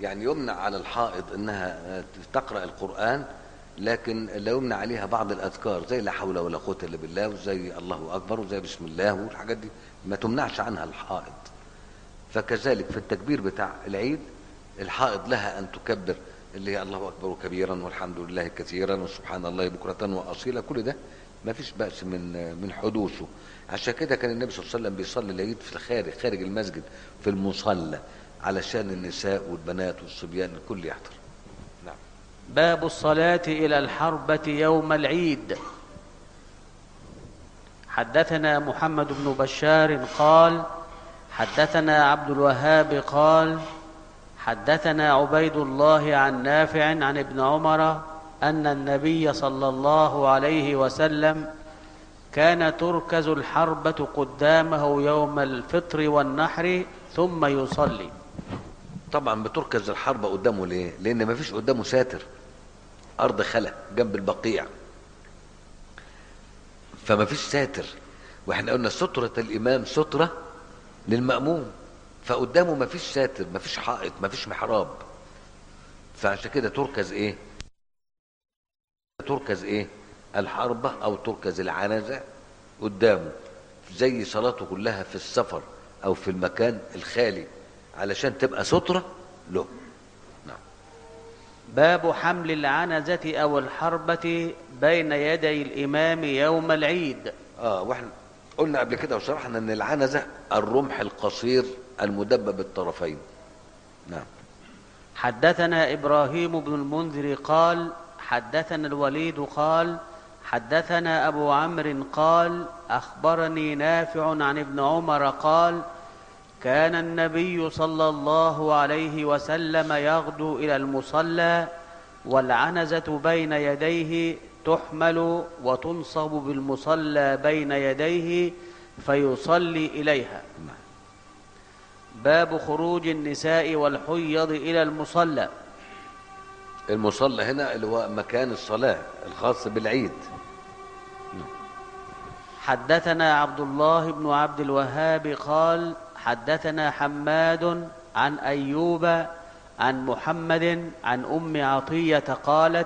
Speaker 2: يعني يمنع على الحائض انها تقرا القران لكن لا يمنع عليها بعض الاذكار زي لا حول ولا قوه الا بالله وزي الله اكبر وزي بسم الله والحاجات دي ما تمنعش عنها الحائض فكذلك في التكبير بتاع العيد الحائض لها ان تكبر اللي هي الله اكبر كبيرا والحمد لله كثيرا وسبحان الله بكره واصيلا كل ده ما فيش باس من من حدوثه عشان كده كان النبي صلى الله عليه وسلم بيصلي العيد في الخارج خارج المسجد في المصلى علشان النساء والبنات والصبيان الكل يحضر نعم
Speaker 1: باب الصلاة إلى الحربة يوم العيد حدثنا محمد بن بشار قال حدثنا عبد الوهاب قال حدثنا عبيد الله عن نافع عن ابن عمر أن النبي صلى الله عليه وسلم كان تركز الحربة قدامه يوم الفطر والنحر ثم يصلي
Speaker 2: طبعا بتركز الحربة قدامه ليه لان ما فيش قدامه ساتر ارض خلا جنب البقيع فما فيش ساتر واحنا قلنا سترة الامام سترة للمأموم فقدامه ما فيش ساتر ما فيش حائط ما فيش محراب فعشان كده تركز ايه تركز ايه الحربة او تركز العنزة قدامه زي صلاته كلها في السفر او في المكان الخالي علشان تبقى سترة له نعم
Speaker 1: باب حمل العنزة أو الحربة بين يدي الإمام يوم العيد
Speaker 2: اه واحنا قلنا قبل كده وشرحنا ان العنزة الرمح القصير المدبب الطرفين نعم
Speaker 1: حدثنا إبراهيم بن المنذر قال حدثنا الوليد قال حدثنا أبو عمرو قال أخبرني نافع عن ابن عمر قال كان النبي صلى الله عليه وسلم يغدو إلى المصلى والعنزة بين يديه تحمل وتنصب بالمصلى بين يديه فيصلي إليها
Speaker 2: نعم.
Speaker 1: باب خروج النساء والحيض إلى المصلى
Speaker 2: المصلى هنا اللي هو مكان الصلاة الخاص بالعيد
Speaker 1: حدثنا عبد الله بن عبد الوهاب قال حدثنا حماد عن ايوب عن محمد عن ام عطيه قالت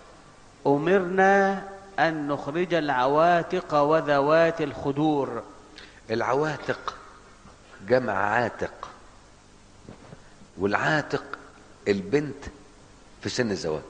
Speaker 1: امرنا ان نخرج العواتق وذوات الخدور
Speaker 2: العواتق جمع عاتق والعاتق البنت في سن الزواج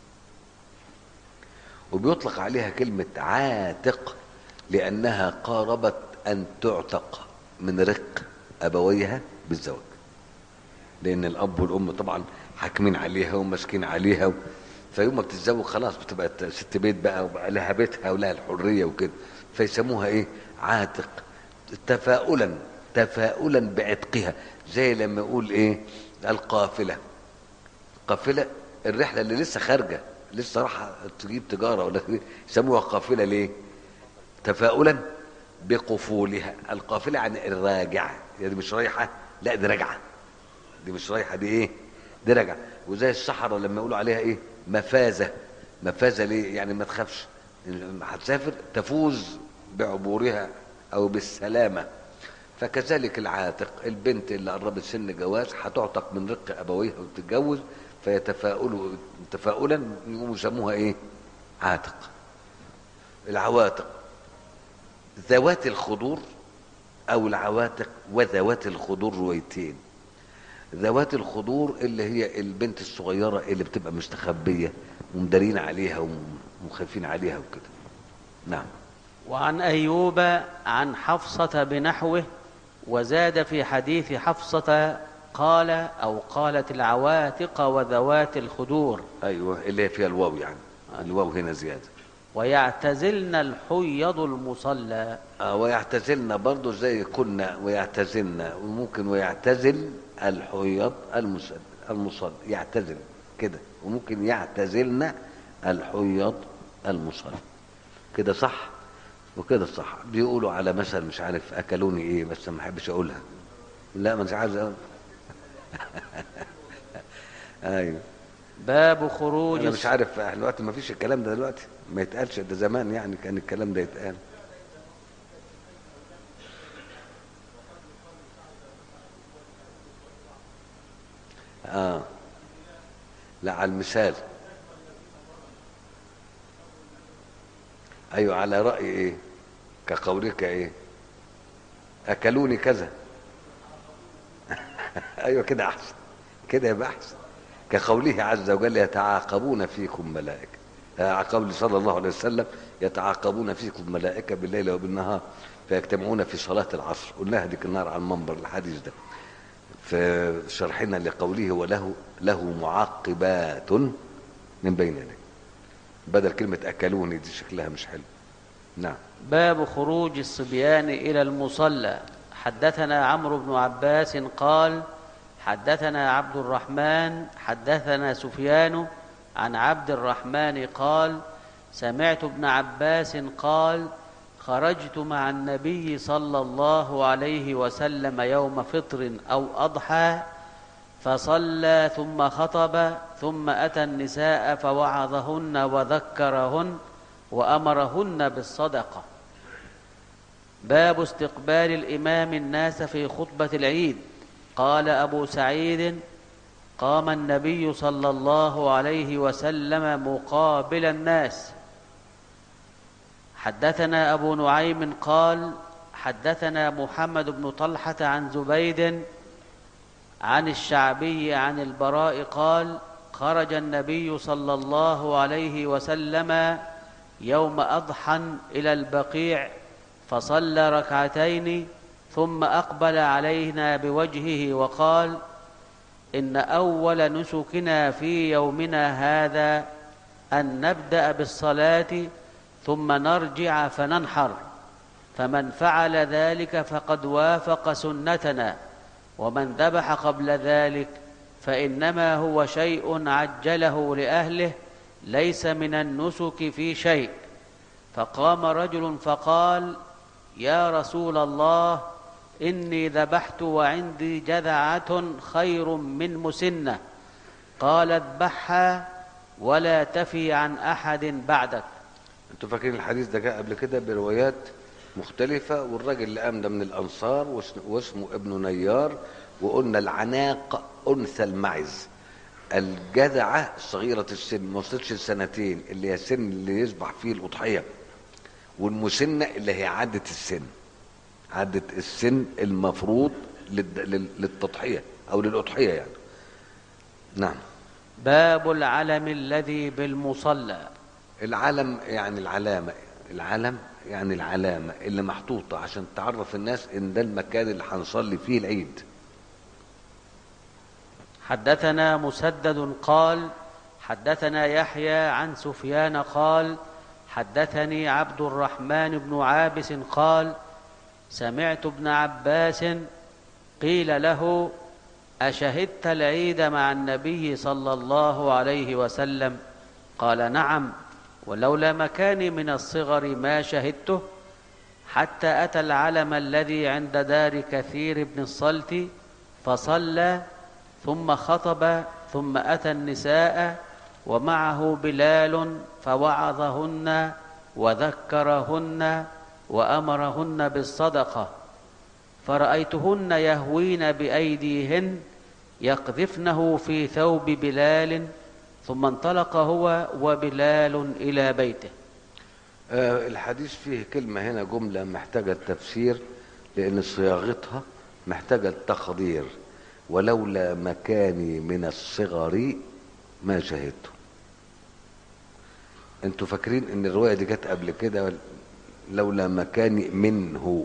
Speaker 2: وبيطلق عليها كلمة عاتق لأنها قاربت أن تعتق من رق أبويها بالزواج لأن الأب والأم طبعا حاكمين عليها وماسكين عليها و... فيوم ما بتتزوج خلاص بتبقى ست بيت بقى وبقى لها بيتها ولها الحرية وكده فيسموها إيه عاتق تفاؤلا تفاؤلا بعتقها زي لما يقول إيه القافلة قافلة الرحلة اللي لسه خارجة لسه راح تجيب تجارة ولا يسموها قافلة ليه تفاؤلا بقفولها القافلة عن الراجعة يعني مش رايحة لا دي راجعة دي مش رايحة دي ايه دي راجعة وزي الصحراء لما يقولوا عليها ايه مفازة مفازة ليه يعني ما تخافش لما هتسافر تفوز بعبورها او بالسلامة فكذلك العاتق البنت اللي قربت سن جواز هتعتق من رق ابويها وتتجوز فيتفاؤلوا تفاؤلا يقوموا يسموها ايه عاتق العواتق ذوات الخضور او العواتق وذوات الخضور روايتين ذوات الخضور اللي هي البنت الصغيرة اللي بتبقى مستخبية ومدارين عليها ومخافين عليها وكده نعم
Speaker 1: وعن ايوب عن حفصه بنحوه وزاد في حديث حفصه قال او قالت العواتق وذوات الخدور
Speaker 2: ايوه اللي هي فيها الواو يعني الواو هنا زياده
Speaker 1: ويعتزلن الحيض المصلى
Speaker 2: آه ويعتزلن برضه زي كنا ويعتزلن وممكن ويعتزل الحيض المصلى المصلى يعتزل كده وممكن يعتزلن الحيض المصلى كده صح وكده صح بيقولوا على مثل مش عارف اكلوني ايه بس ما احبش اقولها لا ما مش عايز اقول ايوه
Speaker 1: باب خروج
Speaker 2: انا مش عارف دلوقتي ما فيش الكلام ده دلوقتي ما يتقالش ده زمان يعني كان الكلام ده يتقال اه لا على المثال ايوه على راي ايه كقولك ايه اكلوني كذا ايوه كده احسن كده يبقى احسن كقوله عز وجل يتعاقبون فيكم ملائكه قول صلى الله عليه وسلم يتعاقبون فيكم ملائكه بالليل وبالنهار فيجتمعون في صلاه العصر قلناها ديك النهار على المنبر الحديث ده في شرحنا لقوله وله له معقبات من بين يديه بدل كلمه اكلوني دي شكلها مش حلو نعم
Speaker 1: باب خروج الصبيان إلى المصلى حدثنا عمرو بن عباس قال حدثنا عبد الرحمن حدثنا سفيان عن عبد الرحمن قال سمعت ابن عباس قال خرجت مع النبي صلى الله عليه وسلم يوم فطر أو أضحى فصلى ثم خطب ثم أتى النساء فوعظهن وذكرهن وأمرهن بالصدقة باب استقبال الإمام الناس في خطبة العيد قال أبو سعيد قام النبي صلى الله عليه وسلم مقابل الناس حدثنا أبو نعيم قال حدثنا محمد بن طلحة عن زبيد عن الشعبي عن البراء قال خرج النبي صلى الله عليه وسلم يوم أضحى إلى البقيع فصلى ركعتين ثم أقبل علينا بوجهه وقال إن أول نسكنا في يومنا هذا أن نبدأ بالصلاة ثم نرجع فننحر فمن فعل ذلك فقد وافق سنتنا ومن ذبح قبل ذلك فإنما هو شيء عجله لأهله ليس من النسك في شيء فقام رجل فقال يا رسول الله إني ذبحت وعندي جذعة خير من مسنة قال اذبحها ولا تفي عن أحد بعدك
Speaker 2: انتوا فاكرين الحديث ده جاء قبل كده بروايات مختلفة والراجل اللي قام ده من الأنصار واسم- واسمه ابن نيار وقلنا العناق أنثى المعز الجذعة صغيرة السن ما وصلتش السنتين اللي هي السن اللي يذبح فيه الأضحية والمسنة اللي هي عدة السن عدة السن المفروض للد- لل- للتضحية أو للأضحية يعني نعم
Speaker 1: باب العلم الذي بالمصلى
Speaker 2: العلم يعني العلامة العلم يعني العلامة اللي محطوطة عشان تعرف الناس ان ده المكان اللي هنصلي فيه العيد
Speaker 1: حدثنا مسدد قال حدثنا يحيى عن سفيان قال حدثني عبد الرحمن بن عابس قال سمعت ابن عباس قيل له اشهدت العيد مع النبي صلى الله عليه وسلم قال نعم ولولا مكاني من الصغر ما شهدته حتى اتى العلم الذي عند دار كثير بن الصلت فصلى ثم خطب ثم اتى النساء ومعه بلال فوعظهن وذكرهن وامرهن بالصدقه فرايتهن يهوين بايديهن يقذفنه في ثوب بلال ثم انطلق هو وبلال الى بيته
Speaker 2: آه الحديث فيه كلمة هنا جملة محتاجة التفسير لأن صياغتها محتاجة التقدير ولولا مكاني من الصغر ما شهدته انتوا فاكرين ان الرواية دي جت قبل كده لولا مكاني منه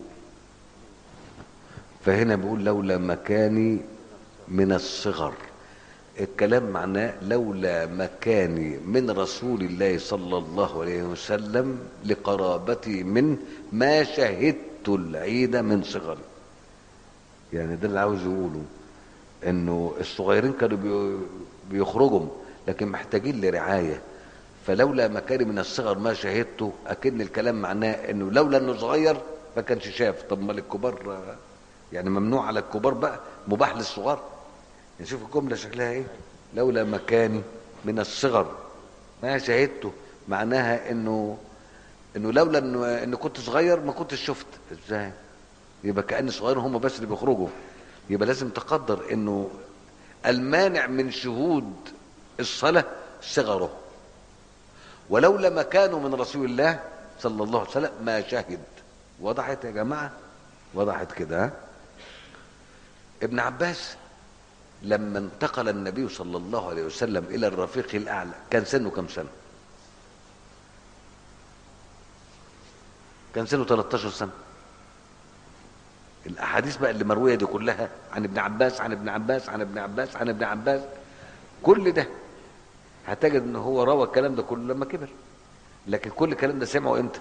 Speaker 2: فهنا بيقول لولا مكاني من الصغر الكلام معناه لولا مكاني من رسول الله صلى الله عليه وسلم لقرابتي منه ما شهدت العيد من صغري يعني ده اللي عاوز يقوله انه الصغيرين كانوا بي- بيخرجوا لكن محتاجين لرعايه فلولا مكاني من الصغر ما شهدته اكن الكلام معناه انه لولا انه صغير ما كانش شاف طب ما الكبار يعني ممنوع على الكبار بقى مباح للصغار نشوف الجملة شكلها ايه لولا مكاني من الصغر ما شهدته معناها انه انه لولا انه ان كنت صغير ما كنتش شفت ازاي يبقى كأن صغير هم بس اللي بيخرجوا يبقى لازم تقدر انه المانع من شهود الصلاة صغره ولولا ما كانوا من رسول الله صلى الله عليه وسلم ما شهد وضحت يا جماعة وضحت كده ها؟ ابن عباس لما انتقل النبي صلى الله عليه وسلم إلى الرفيق الأعلى كان سنه كم سنة كان سنه 13 سنة الأحاديث بقى اللي مروية دي كلها عن ابن عباس عن ابن عباس عن ابن عباس عن ابن عباس كل ده هتجد ان هو روى الكلام ده كله لما كبر لكن كل الكلام ده سمعه امتى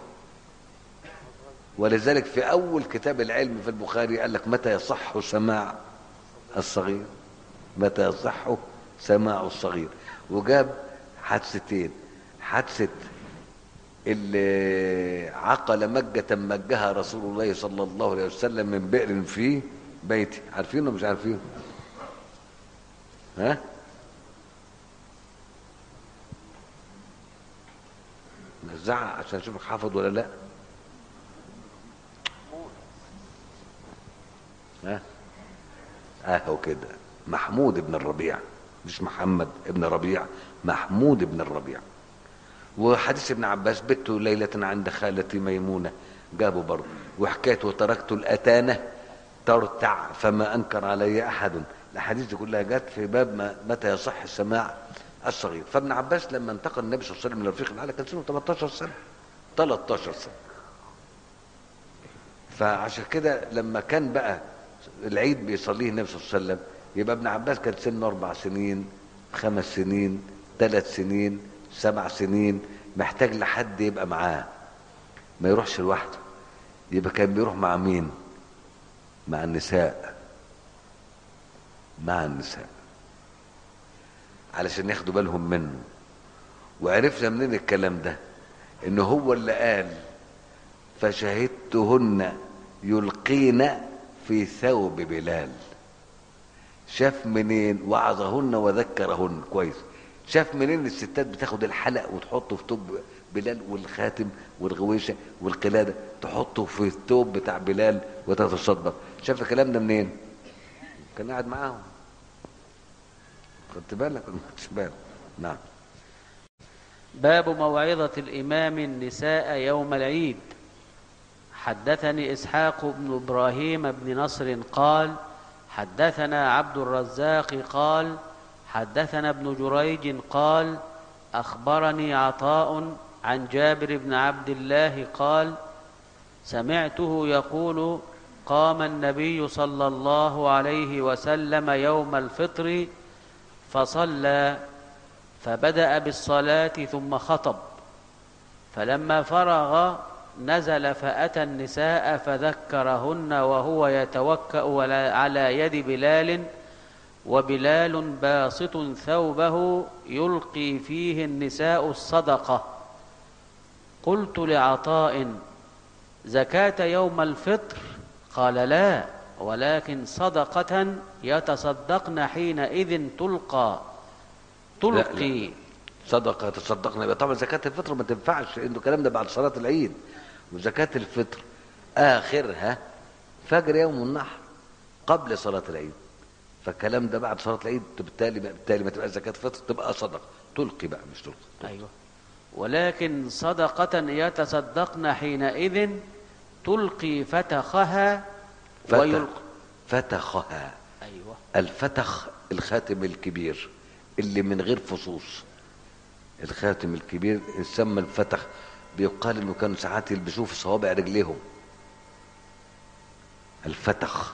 Speaker 2: ولذلك في اول كتاب العلم في البخاري قال لك متى يصح سماع الصغير متى يصح سماع الصغير وجاب حادثتين حادثه اللي عقل مجة مجها رسول الله صلى الله عليه وسلم من بئر في بيتي عارفينه مش عارفينه ها نزعق عشان اشوفك حافظ ولا لا ها اهو كده محمود بن الربيع مش محمد ابن ربيع محمود بن الربيع وحديث ابن عباس بت ليلة عند خالتي ميمونة جابوا برضه وحكاية وتركت الأتانة ترتع فما أنكر علي أحد الأحاديث دي كلها جت في باب ما متى يصح السماع الصغير فابن عباس لما انتقل النبي صلى الله عليه وسلم من الرفيق الأعلى كان سنه 13 سنة 13 سنة فعشان كده لما كان بقى العيد بيصليه النبي صلى الله عليه وسلم يبقى ابن عباس كان سنه أربع سنين خمس سنين ثلاث سنين سبع سنين محتاج لحد يبقى معاه ما يروحش لوحده يبقى كان بيروح مع مين مع النساء مع النساء علشان ياخدوا بالهم منه وعرفنا منين الكلام ده ان هو اللي قال فشهدتهن يلقين في ثوب بلال شاف منين وعظهن وذكرهن كويس شاف منين الستات بتاخد الحلق وتحطه في توب بلال والخاتم والغويشه والقلاده تحطه في الثوب بتاع بلال وتتصدق شاف الكلام ده منين كان قاعد معاهم خدت بالك ولا ما خدتش بالك نعم
Speaker 1: باب موعظة الإمام النساء يوم العيد حدثني إسحاق بن إبراهيم بن نصر قال حدثنا عبد الرزاق قال حدثنا ابن جريج قال أخبرني عطاء عن جابر بن عبد الله قال سمعته يقول قام النبي صلى الله عليه وسلم يوم الفطر فصلى فبدأ بالصلاة ثم خطب فلما فرغ نزل فأتى النساء فذكرهن وهو يتوكأ على يد بلال وبلال باسط ثوبه يلقي فيه النساء الصدقة قلت لعطاء زكاة يوم الفطر قال لا ولكن صدقة يتصدقن حينئذ تلقى تلقي
Speaker 2: لا. صدقة تصدقنا يبقى طبعا زكاة الفطر ما تنفعش لأنه الكلام ده بعد صلاة العيد وزكاة الفطر آخرها فجر يوم النحر قبل صلاة العيد فالكلام ده بعد صلاة العيد بالتالي بالتالي ما تبقى زكاة فطر تبقى صدقة تلقي بقى مش تلقي
Speaker 1: أيوة ولكن صدقة يتصدقن حينئذ تلقي فتخها
Speaker 2: فتخ
Speaker 1: ويلقي
Speaker 2: فتخها
Speaker 1: أيوة
Speaker 2: الفتخ الخاتم الكبير اللي من غير فصوص الخاتم الكبير يسمى الفتخ بيقال انه كانوا ساعات يلبسوه في صوابع رجليهم الفتخ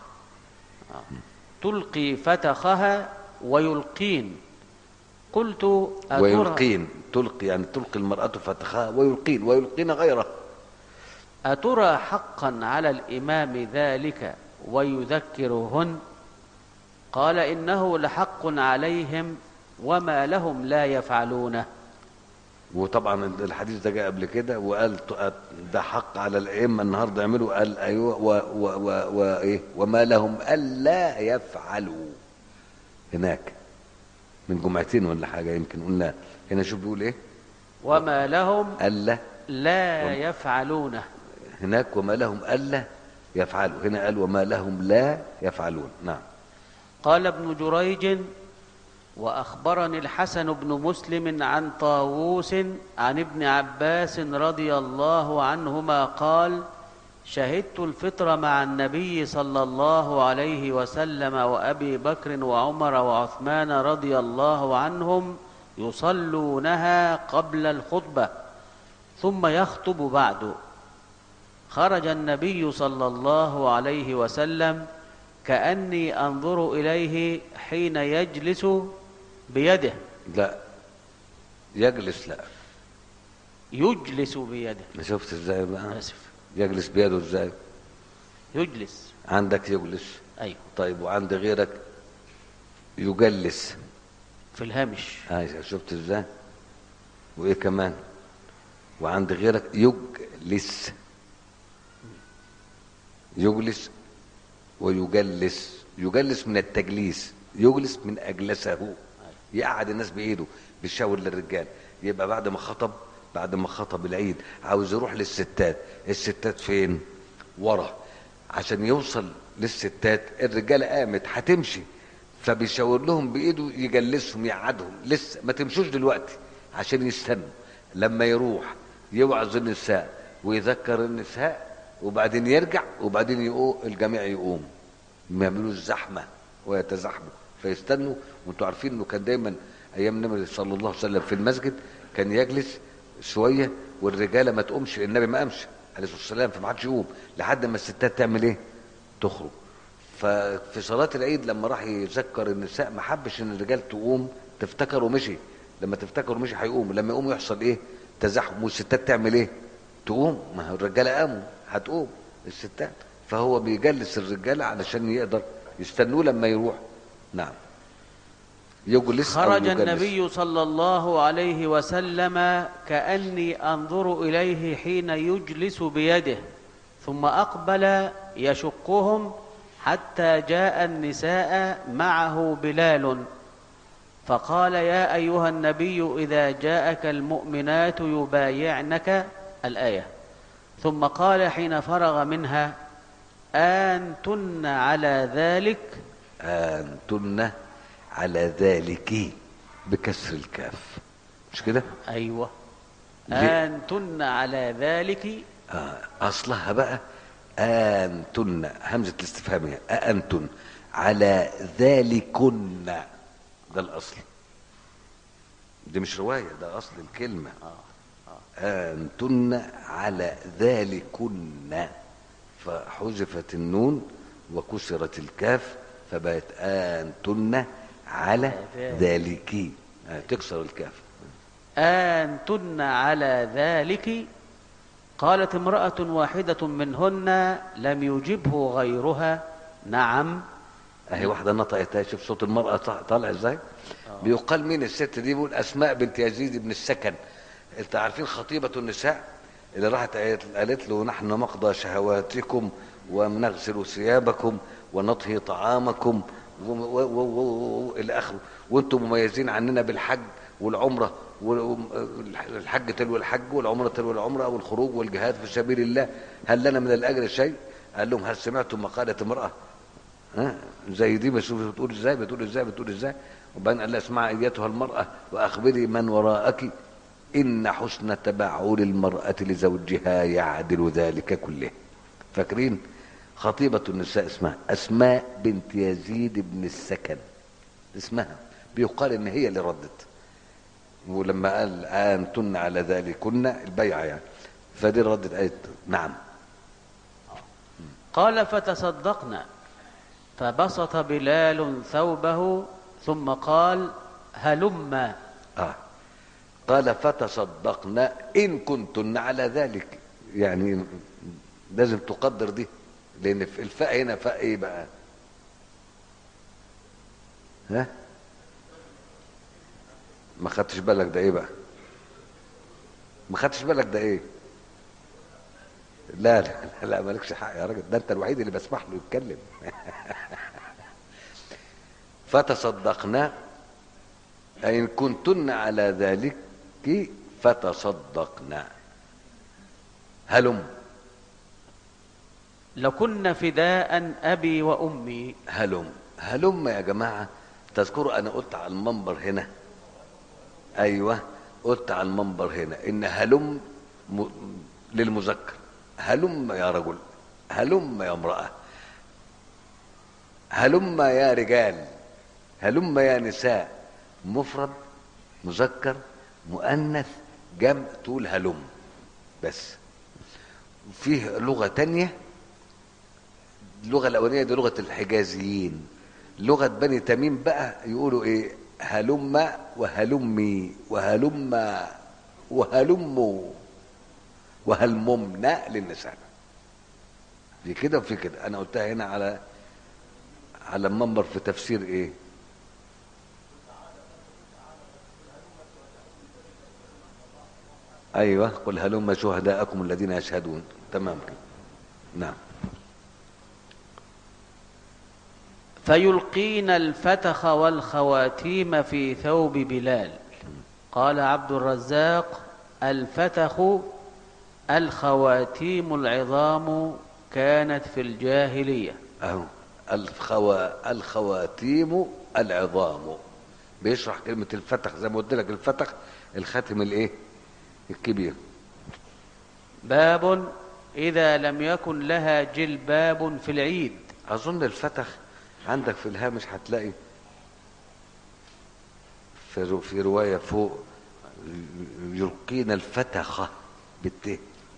Speaker 1: تلقي فتخها ويلقين قلت أترى
Speaker 2: ويلقين تلقي يعني تلقي المرأة فتخها ويلقين ويلقين غيره
Speaker 1: أترى حقا على الإمام ذلك ويذكرهن قال إنه لحق عليهم وما لهم لا يفعلونه
Speaker 2: وطبعا الحديث ده جاء قبل كده وقال ت- ده حق على الائمه النهارده يعملوا قال ايوه و و و وايه وما لهم الا يفعلوا هناك من جمعتين ولا حاجه يمكن قلنا هنا شوف بيقول ايه
Speaker 1: وما لهم
Speaker 2: الا
Speaker 1: لا
Speaker 2: وما-
Speaker 1: يفعلونه
Speaker 2: هناك وما لهم الا يفعلوا هنا قال وما لهم لا يفعلون نعم
Speaker 1: قال ابن جريج واخبرني الحسن بن مسلم عن طاووس عن ابن عباس رضي الله عنهما قال شهدت الفطر مع النبي صلى الله عليه وسلم وابي بكر وعمر وعثمان رضي الله عنهم يصلونها قبل الخطبه ثم يخطب بعد خرج النبي صلى الله عليه وسلم كاني انظر اليه حين يجلس بيده
Speaker 2: لا يجلس لا
Speaker 1: يجلس بيده
Speaker 2: ما شفت ازاي بقى
Speaker 1: اسف
Speaker 2: يجلس بيده ازاي
Speaker 1: يجلس
Speaker 2: عندك يجلس
Speaker 1: ايوه
Speaker 2: طيب وعند غيرك يجلس
Speaker 1: في الهامش
Speaker 2: ايوه شفت ازاي وايه كمان وعند غيرك يجلس يجلس ويجلس يجلس من التجليس يجلس من اجلسه يقعد الناس بايده بيشاور للرجال يبقى بعد ما خطب بعد ما خطب العيد عاوز يروح للستات الستات فين ورا عشان يوصل للستات الرجاله قامت هتمشي فبيشاور لهم بايده يجلسهم يقعدهم لسه ما تمشوش دلوقتي عشان يستنوا لما يروح يوعظ النساء ويذكر النساء وبعدين يرجع وبعدين يقوم الجميع يقوم ما يعملوش زحمه ويتزاحموا فيستنوا وانتوا عارفين انه كان دايما ايام النبي صلى الله عليه وسلم في المسجد كان يجلس شويه والرجاله ما تقومش النبي ما قامش عليه الصلاه والسلام فما حدش يقوم لحد ما الستات تعمل ايه؟ تخرج ففي صلاه العيد لما راح يذكر النساء ما حبش ان الرجال تقوم تفتكر ومشي لما تفتكر ومشي هيقوم لما يقوم يحصل ايه؟ تزاحم والستات تعمل ايه؟ تقوم ما هو الرجاله قاموا هتقوم الستات فهو بيجلس الرجاله علشان يقدر يستنوه لما يروح نعم يجلس أو
Speaker 1: خرج
Speaker 2: يجلس.
Speaker 1: النبي صلى الله عليه وسلم كأني أنظر إليه حين يجلس بيده ثم أقبل يشقهم حتى جاء النساء معه بلال فقال يا أيها النبي إذا جاءك المؤمنات يبايعنك الآية ثم قال حين فرغ منها أنتن على ذلك
Speaker 2: أنتن على ذلك بكسر الكاف مش كده
Speaker 1: أيوة
Speaker 2: ليه؟
Speaker 1: أنتن على ذلك
Speaker 2: آه. أصلها بقى أنتن همزة الاستفهام هي أأنتن على ذلكن ده الأصل دي مش رواية ده أصل الكلمة أنتن على ذلكن فحذفت النون وكسرت الكاف فبقت أنتن على ذلك آه، تكسر الكاف
Speaker 1: أنتن على ذلك قالت امرأة واحدة منهن لم يجبه غيرها نعم
Speaker 2: اهي واحده نطقتها شوف صوت المراه طا- طالع ازاي بيقال مين الست دي بيقول اسماء بنت يزيد بن السكن انت عارفين خطيبه النساء اللي راحت قالت قالت له نحن مقضى شهواتكم ونغسل ثيابكم ونطهي طعامكم و- و- و- و- و- الى اخره وانتم مميزين عننا بالحج والعمره والحج تلو الحج والعمره تلو العمره والخروج والجهاد في سبيل الله هل لنا من الاجر شيء؟ قال لهم هل سمعتم مقاله امراه ها زي دي بس بتقول ازاي بتقول ازاي بتقول ازاي وبعدين قال لها اسمعي ايتها المراه واخبري من وراءك ان حسن تبعل المراه لزوجها يعدل ذلك كله فاكرين خطيبه النساء اسمها اسماء بنت يزيد بن السكن اسمها بيقال ان هي اللي ردت ولما قال انتن على ذلكن البيعه يعني فدي ردت قالت نعم
Speaker 1: قال فتصدقنا فبسط بلال ثوبه ثم قال هلم
Speaker 2: آه. قال فتصدقنا إن كنتن على ذلك يعني لازم تقدر دي لأن في الفاء هنا فاء إيه بقى؟ ها؟ ما خدتش بالك ده إيه بقى؟ ما خدتش بالك ده إيه؟ لا لا لا, لا مالكش حق يا راجل ده أنت الوحيد اللي بسمح له يتكلم فتصدقنا إن كنتن على ذلك فتصدقنا هلم
Speaker 1: لكن فداء أبي وأمي
Speaker 2: هلم هلم يا جماعة تذكروا انا قلت على المنبر هنا ايوه قلت على المنبر هنا ان هلم م... للمذكر هلم يا رجل هلم يا امراه هلم يا رجال هلم يا نساء مفرد مذكر مؤنث جمع تقول هلم بس فيه لغة تانية اللغة الأولانية دي لغة الحجازيين لغة بني تميم بقى يقولوا إيه هلم وهلمي وهلم وهلم وهلممنا للنساء في كده وفي كده أنا قلتها هنا على على المنبر في تفسير إيه ايوه قل هلم شهداءكم الذين يشهدون تمام كده نعم
Speaker 1: فيلقين الفتخ والخواتيم في ثوب بلال قال عبد الرزاق الفتخ الخواتيم العظام كانت في الجاهليه
Speaker 2: اهو الخوا الخواتيم العظام بيشرح كلمة الفتخ زي ما قلت لك الفتخ الخاتم الايه؟ الكبير
Speaker 1: باب اذا لم يكن لها جلباب في العيد
Speaker 2: اظن الفتخ عندك في الهامش هتلاقي في رو- في روايه فوق يلقين الفتخه بالت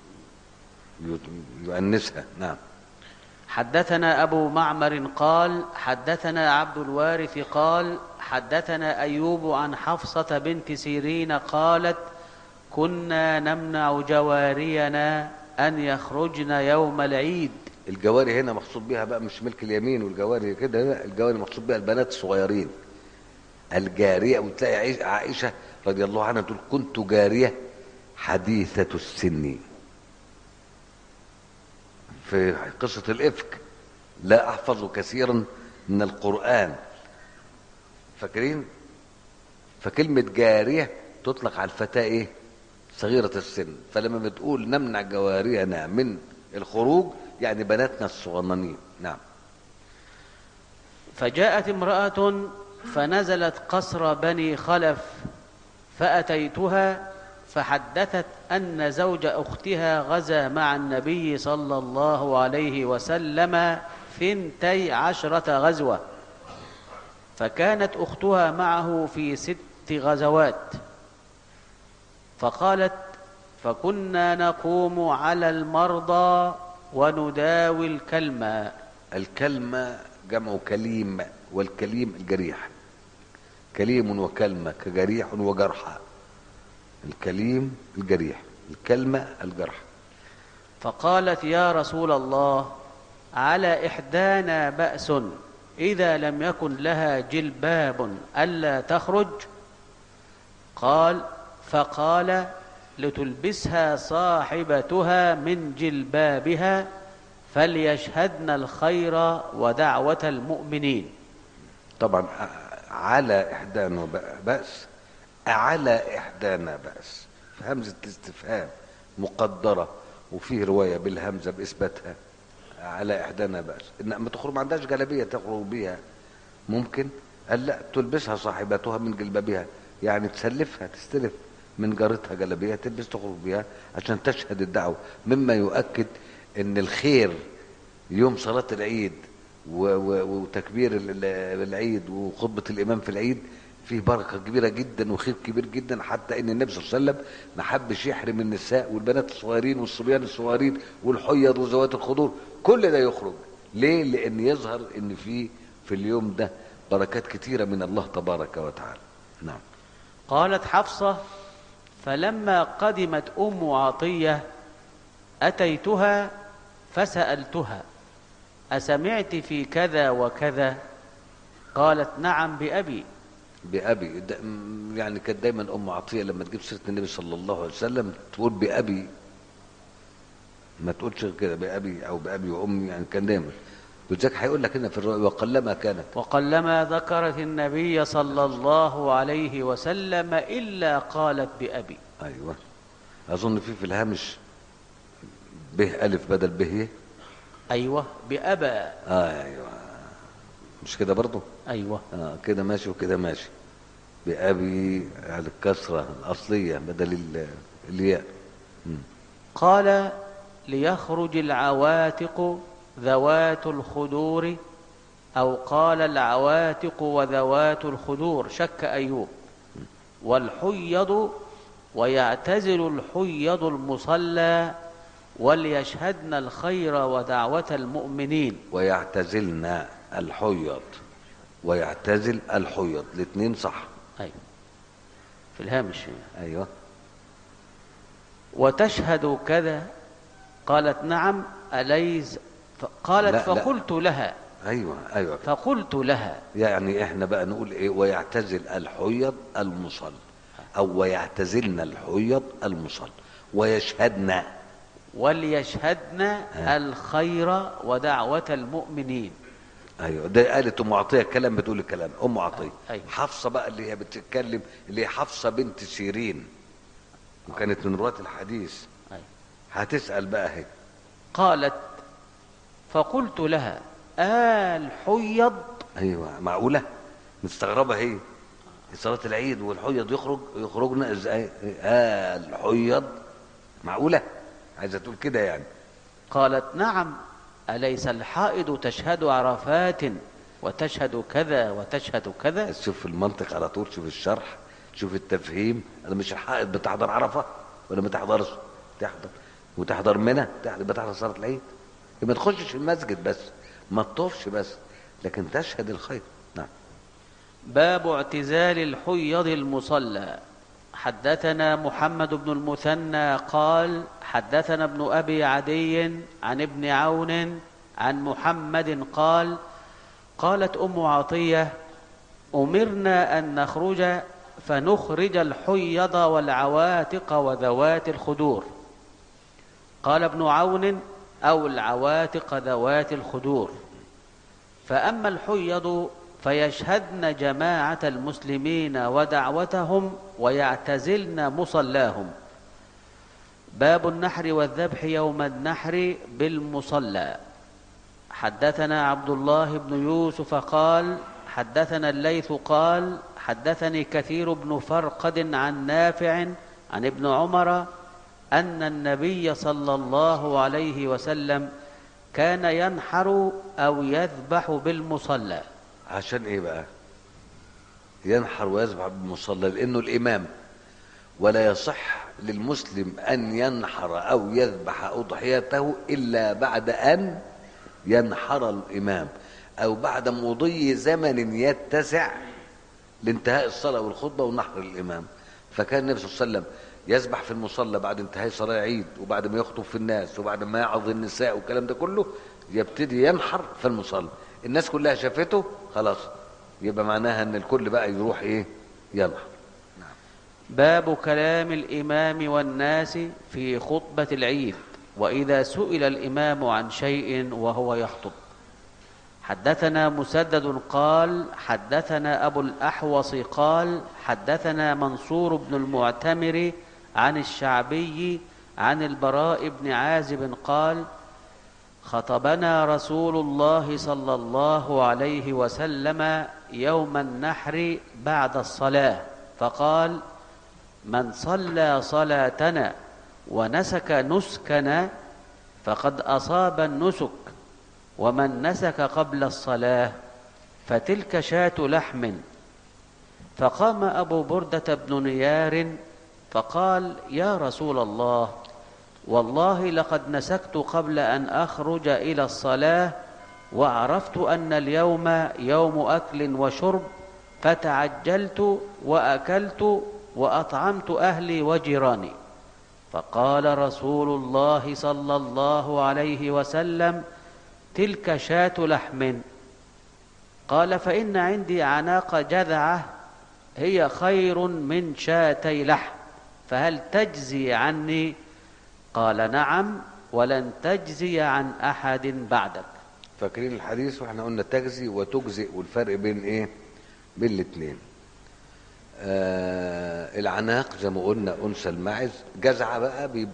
Speaker 2: يؤنسها نعم
Speaker 1: حدثنا أبو معمر قال حدثنا عبد الوارث قال حدثنا أيوب عن حفصة بنت سيرين قالت كنا نمنع جوارينا أن يخرجن يوم العيد
Speaker 2: الجواري هنا مقصود بها بقى مش ملك اليمين والجواري كده لا الجواري مقصود بها البنات الصغيرين الجارية وتلاقي عيش- عائشة رضي الله عنها تقول كنت جارية حديثة السن في قصة الإفك لا أحفظ كثيرا من القرآن فاكرين فكلمة جارية تطلق على الفتاة إيه صغيرة السن فلما بتقول نمنع جوارينا من الخروج يعني بناتنا الصغننين نعم
Speaker 1: فجاءت امرأة فنزلت قصر بني خلف فأتيتها فحدثت أن زوج أختها غزا مع النبي صلى الله عليه وسلم ثنتي عشرة غزوة فكانت أختها معه في ست غزوات فقالت فكنا نقوم على المرضى ونداوي الكلمة
Speaker 2: الكلمة جمع كليم والكليم الجريح كليم وكلمة كجريح وجرحى الكليم الجريح الكلمة الجرح
Speaker 1: فقالت يا رسول الله على إحدانا بأس إذا لم يكن لها جلباب ألا تخرج قال فقال لتلبسها صاحبتها من جلبابها فليشهدن الخير ودعوة المؤمنين
Speaker 2: طبعا أ- على إحدانا ب- بأس على إحدانا بأس همزة الاستفهام مقدرة وفيه رواية بالهمزة بإثباتها على إحدانا بأس إن ما تخرج ما عندهاش جلابية تخرج بيها ممكن قال لا تلبسها صاحبتها من جلبابها يعني تسلفها تستلف من جارتها جلابية تلبس تخرج بيها عشان تشهد الدعوة مما يؤكد ان الخير يوم صلاة العيد و- و- وتكبير ال- ال- العيد وخطبة الإمام في العيد فيه بركة كبيرة جدا وخير كبير جدا حتى ان النبي صلى الله عليه وسلم ما حبش يحرم النساء والبنات الصغيرين والصبيان الصغيرين والحيض وذوات الخضور كل ده يخرج ليه؟ لأن يظهر ان في في اليوم ده بركات كتيرة من الله تبارك وتعالى نعم
Speaker 1: قالت حفصة فلما قدمت أم عطية أتيتها فسألتها أسمعت في كذا وكذا قالت نعم بأبي
Speaker 2: بأبي دا- م- يعني كانت دايما أم عطية لما تجيب سيرة النبي صلى الله عليه وسلم تقول بأبي ما تقولش غير كده بأبي أو بأبي وأمي يعني كان دايما ولذلك هيقول لك هنا في الرواية وقلما كانت
Speaker 1: وقلما ذكرت النبي صلى الله عليه وسلم إلا قالت بأبي
Speaker 2: أيوه أظن في في الهامش به ألف بدل به يه.
Speaker 1: أيوة بأبى
Speaker 2: آه أيوه مش كده برضه
Speaker 1: أيوة
Speaker 2: آه كده ماشي وكده ماشي بأبي على الكسرة الأصلية بدل ال- الياء مم.
Speaker 1: قال ليخرج العواتق ذوات الخدور أو قال العواتق وذوات الخدور شك أيوب والحيض ويعتزل الحيض المصلى وليشهدن الخير ودعوة المؤمنين
Speaker 2: ويعتزلنا الحيض ويعتزل الحيض الاثنين صح
Speaker 1: أيوة في الهامش
Speaker 2: ايوه
Speaker 1: وتشهد كذا قالت نعم أليس ف- قالت
Speaker 2: لا، لا.
Speaker 1: فقلت لها
Speaker 2: ايوه ايوه
Speaker 1: فقلت لها
Speaker 2: يعني احنا بقى نقول ايه ويعتزل الحيض المصل او ويعتزلن الحيض المصل ويشهدن
Speaker 1: وليشهدن الخير ودعوة المؤمنين
Speaker 2: ايوه ده قالت ام عطيه الكلام بتقول الكلام ام عطيه
Speaker 1: أيوة.
Speaker 2: حفصه بقى اللي هي بتتكلم اللي هي حفصه بنت سيرين وكانت من رواة الحديث
Speaker 1: أيوة.
Speaker 2: هتسأل بقى هي
Speaker 1: قالت فقلت لها آل حيض
Speaker 2: ايوه معقوله مستغربه هي صلاه العيد والحيض يخرج يخرجنا ازاي آه الحيض معقوله عايزه تقول كده يعني
Speaker 1: قالت نعم أليس الحائض تشهد عرفات وتشهد كذا وتشهد كذا
Speaker 2: شوف المنطق على طول شوف الشرح شوف التفهيم انا مش الحائط بتحضر عرفه ولا ما تحضرش تحضر وتحضر منى تحضر بتحضر صلاه العيد ما تخشش المسجد بس ما تطوفش بس لكن تشهد الخير نعم
Speaker 1: باب اعتزال الحيض المصلى حدثنا محمد بن المثنى قال حدثنا ابن ابي عدي عن ابن عون عن محمد قال قالت ام عطيه امرنا ان نخرج فنخرج الحيض والعواتق وذوات الخدور قال ابن عون او العواتق ذوات الخدور فأما الحيض فيشهدن جماعة المسلمين ودعوتهم ويعتزلن مصلاهم باب النحر والذبح يوم النحر بالمصلى حدثنا عبد الله بن يوسف قال حدثنا الليث قال حدثني كثير بن فرقد عن نافع عن ابن عمر أن النبي صلى الله عليه وسلم كان ينحر أو يذبح بالمصلى
Speaker 2: عشان ايه بقى ينحر ويذبح بالمصلى لانه الامام ولا يصح للمسلم ان ينحر او يذبح اضحيته الا بعد ان ينحر الامام او بعد مضي زمن يتسع لانتهاء الصلاه والخطبه ونحر الامام فكان النبي صلى الله عليه وسلم يذبح في المصلى بعد انتهاء صلاه العيد وبعد ما يخطب في الناس وبعد ما يعظ النساء والكلام ده كله يبتدي ينحر في المصلى الناس كلها شافته خلاص يبقى معناها ان الكل بقى يروح ايه ينحر
Speaker 1: باب كلام الإمام والناس في خطبة العيد وإذا سئل الإمام عن شيء وهو يخطب حدثنا مسدد قال حدثنا أبو الأحوص قال حدثنا منصور بن المعتمر عن الشعبي عن البراء بن عازب قال خطبنا رسول الله صلى الله عليه وسلم يوم النحر بعد الصلاة فقال من صلى صلاتنا ونسك نسكنا فقد أصاب النسك ومن نسك قبل الصلاة فتلك شاة لحم فقام أبو بردة بن نيار فقال يا رسول الله والله لقد نسكت قبل أن أخرج إلى الصلاة وعرفت أن اليوم يوم أكل وشرب فتعجلت وأكلت وأطعمت أهلي وجيراني فقال رسول الله صلى الله عليه وسلم تلك شاة لحم قال فإن عندي عناق جذعة هي خير من شاتي لحم فهل تجزي عني قال نعم ولن تجزي عن أحد بعدك
Speaker 2: فاكرين الحديث واحنا قلنا تجزي وتجزئ والفرق بين ايه بين الاثنين آه العناق زي ما قلنا انثى الماعز جزعه بقى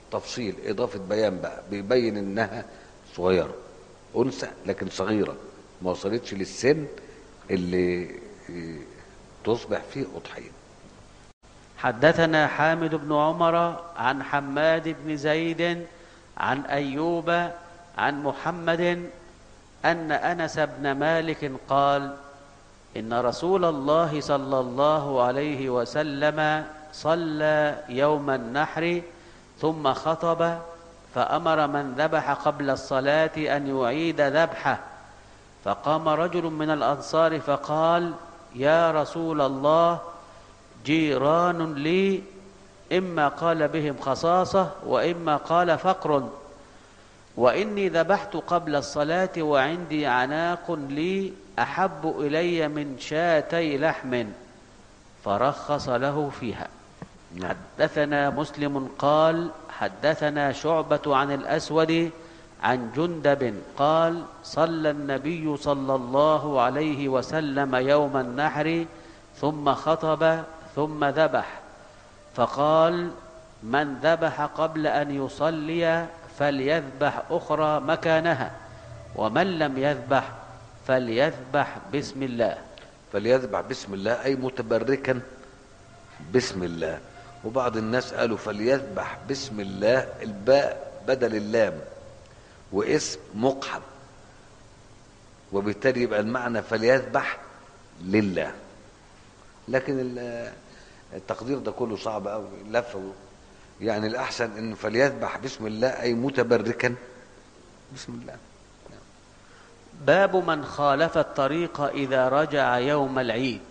Speaker 2: بتفصيل اضافه بيان بقى بيبين انها صغيره انثى لكن صغيره ما وصلتش للسن اللي اه، تصبح فيه اضحيه
Speaker 1: حدثنا حامد بن عمر عن حماد بن زيد عن ايوب عن محمد ان انس بن مالك قال ان رسول الله صلى الله عليه وسلم صلى يوم النحر ثم خطب فامر من ذبح قبل الصلاه ان يعيد ذبحه فقام رجل من الانصار فقال يا رسول الله جيران لي اما قال بهم خصاصه واما قال فقر واني ذبحت قبل الصلاه وعندي عناق لي احب الي من شاتي لحم فرخص له فيها
Speaker 2: نعم.
Speaker 1: حدثنا مسلم قال حدثنا شعبه عن الاسود عن جندب قال صلى النبي صلى الله عليه وسلم يوم النحر ثم خطب ثم ذبح فقال من ذبح قبل ان يصلي فليذبح اخرى مكانها ومن لم يذبح فليذبح بسم الله
Speaker 2: فليذبح بسم الله اي متبركا بسم الله وبعض الناس قالوا فليذبح بسم الله الباء بدل اللام واسم مقحم وبالتالي يبقى المعنى فليذبح لله لكن ال- التقدير ده كله صعب قوي لفه يعني الاحسن ان فليذبح بسم الله اي متبركا بسم الله
Speaker 1: باب من خالف الطريق اذا رجع يوم العيد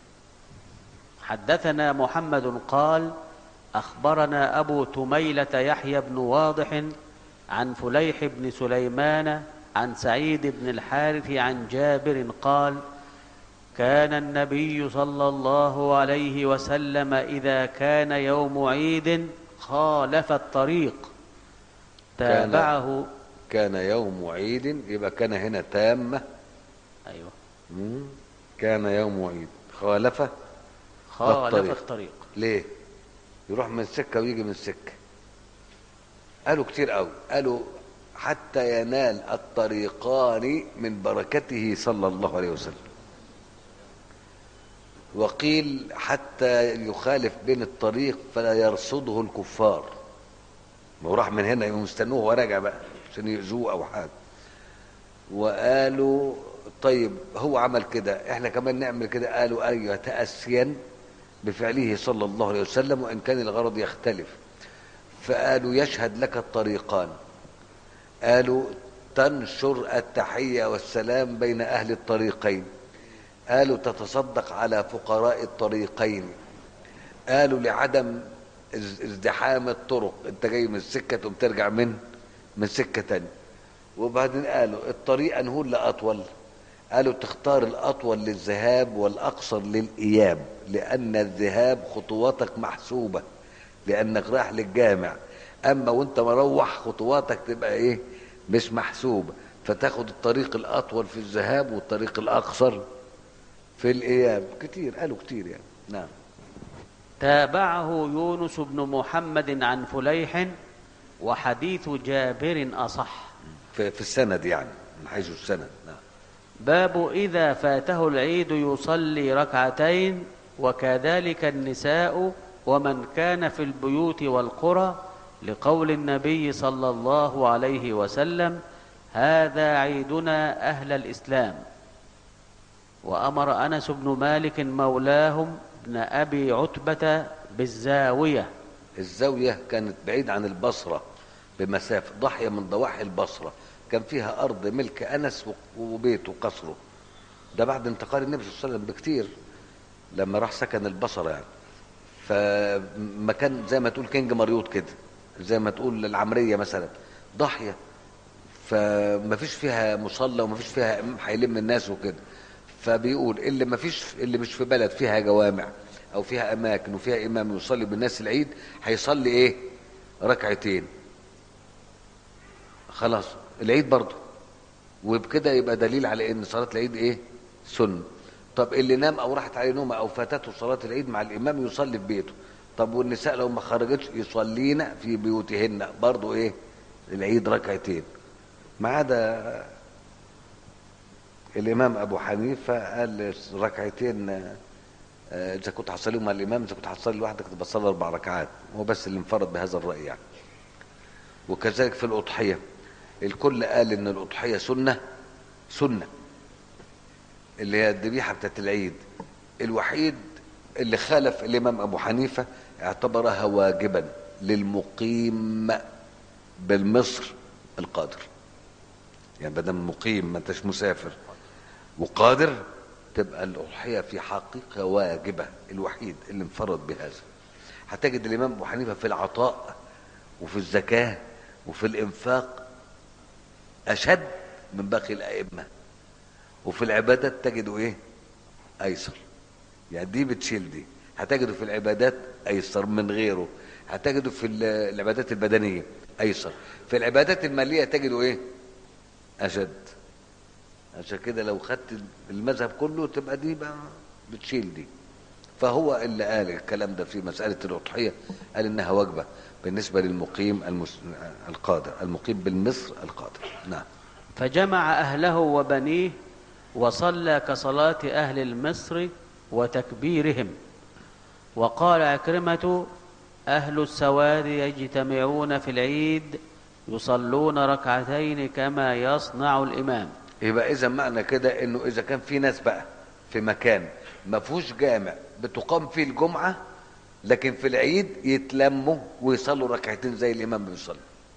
Speaker 1: حدثنا محمد قال اخبرنا ابو تميله يحيى بن واضح عن فليح بن سليمان عن سعيد بن الحارث عن جابر قال كان النبي صلى الله عليه وسلم اذا كان يوم عيد خالف الطريق
Speaker 2: كان-
Speaker 1: تابعه
Speaker 2: كان يوم عيد يبقى كان هنا تامه
Speaker 1: ايوه
Speaker 2: مم. كان يوم عيد خالفه
Speaker 1: خالف
Speaker 2: الطريق.
Speaker 1: الطريق
Speaker 2: ليه يروح من سكه ويجي من سكه قالوا كتير قوي قالوا حتى ينال الطريقان من بركته صلى الله عليه وسلم وقيل حتى يخالف بين الطريق فلا يرصده الكفار ما هو راح من هنا يقوم مستنوه وراجع بقى عشان يؤذوه او حاجه وقالوا طيب هو عمل كده احنا كمان نعمل كده قالوا ايوه تاسيا بفعله صلى الله عليه وسلم وان كان الغرض يختلف فقالوا يشهد لك الطريقان قالوا تنشر التحيه والسلام بين اهل الطريقين قالوا تتصدق على فقراء الطريقين قالوا لعدم از- ازدحام الطرق انت جاي من سكه تقوم ترجع من من سكه تانية وبعدين قالوا الطريق انه اللي اطول قالوا تختار الاطول للذهاب والاقصر للاياب لان الذهاب خطواتك محسوبه لانك رايح للجامع اما وانت مروح خطواتك تبقى ايه مش محسوبه فتاخد الطريق الاطول في الذهاب والطريق الاقصر في الاياب كتير قالوا كتير يعني نعم
Speaker 1: تابعه يونس بن محمد عن فليح وحديث جابر أصح
Speaker 2: في, في السند يعني من حيث السند نعم
Speaker 1: باب إذا فاته العيد يصلي ركعتين وكذلك النساء ومن كان في البيوت والقرى لقول النبي صلى الله عليه وسلم هذا عيدنا أهل الإسلام وأمر أنس بن مالك مولاهم ابن أبي عتبة بالزاوية
Speaker 2: الزاوية كانت بعيد عن البصرة بمسافة ضاحية من ضواحي البصرة كان فيها أرض ملك أنس و- وبيته وقصره ده بعد انتقال النبي صلى الله عليه وسلم بكتير لما راح سكن البصرة يعني فمكان زي ما تقول كينج مريوط كده زي ما تقول العمرية مثلا ضاحية فما فيش فيها مصلى وما فيش فيها إمام هيلم الناس وكده فبيقول اللي ما فيش اللي مش في بلد فيها جوامع او فيها اماكن وفيها امام يصلي بالناس العيد هيصلي ايه ركعتين خلاص العيد برضه وبكده يبقى دليل على ان صلاه العيد ايه سنه طب اللي نام او راحت عليه نومه او فاتته صلاه العيد مع الامام يصلي في بيته طب والنساء لو ما خرجتش يصلين في بيوتهن برضه ايه العيد ركعتين ما عدا الامام ابو حنيفه قال ركعتين آه، اذا كنت هتصلي مع الامام اذا كنت هتصلي لوحدك تبقى تصلي اربع ركعات هو بس اللي انفرد بهذا الراي يعني وكذلك في الاضحيه الكل قال ان الاضحيه سنه سنه اللي هي الذبيحه بتاعت العيد الوحيد اللي خالف الامام ابو حنيفه اعتبرها واجبا للمقيم بالمصر القادر يعني بدل مقيم ما انتش مسافر وقادر تبقى الاضحيه في حقيقه واجبه الوحيد اللي انفرد بهذا هتجد الامام ابو حنيفه في العطاء وفي الزكاه وفي الانفاق اشد من باقي الائمه وفي العبادات تجده ايه ايسر يعني دي بتشيل دي هتجده في العبادات ايسر من غيره هتجده في ال- العبادات البدنيه ايسر في العبادات الماليه تجده ايه اشد عشان كده لو خدت المذهب كله تبقى دي بقى بتشيل دي فهو اللي قال الكلام ده في مسألة الأضحية قال إنها واجبة بالنسبة للمقيم المس... القادر المقيم بالمصر القادر نعم
Speaker 1: فجمع أهله وبنيه وصلى كصلاة أهل المصر وتكبيرهم وقال عكرمة أهل السواد يجتمعون في العيد يصلون ركعتين كما يصنع الإمام
Speaker 2: يبقى إذا معنى كده إنه إذا كان في ناس بقى في مكان ما فيهوش جامع بتقام فيه الجمعة لكن في العيد يتلموا ويصلوا ركعتين زي الإمام بيصلي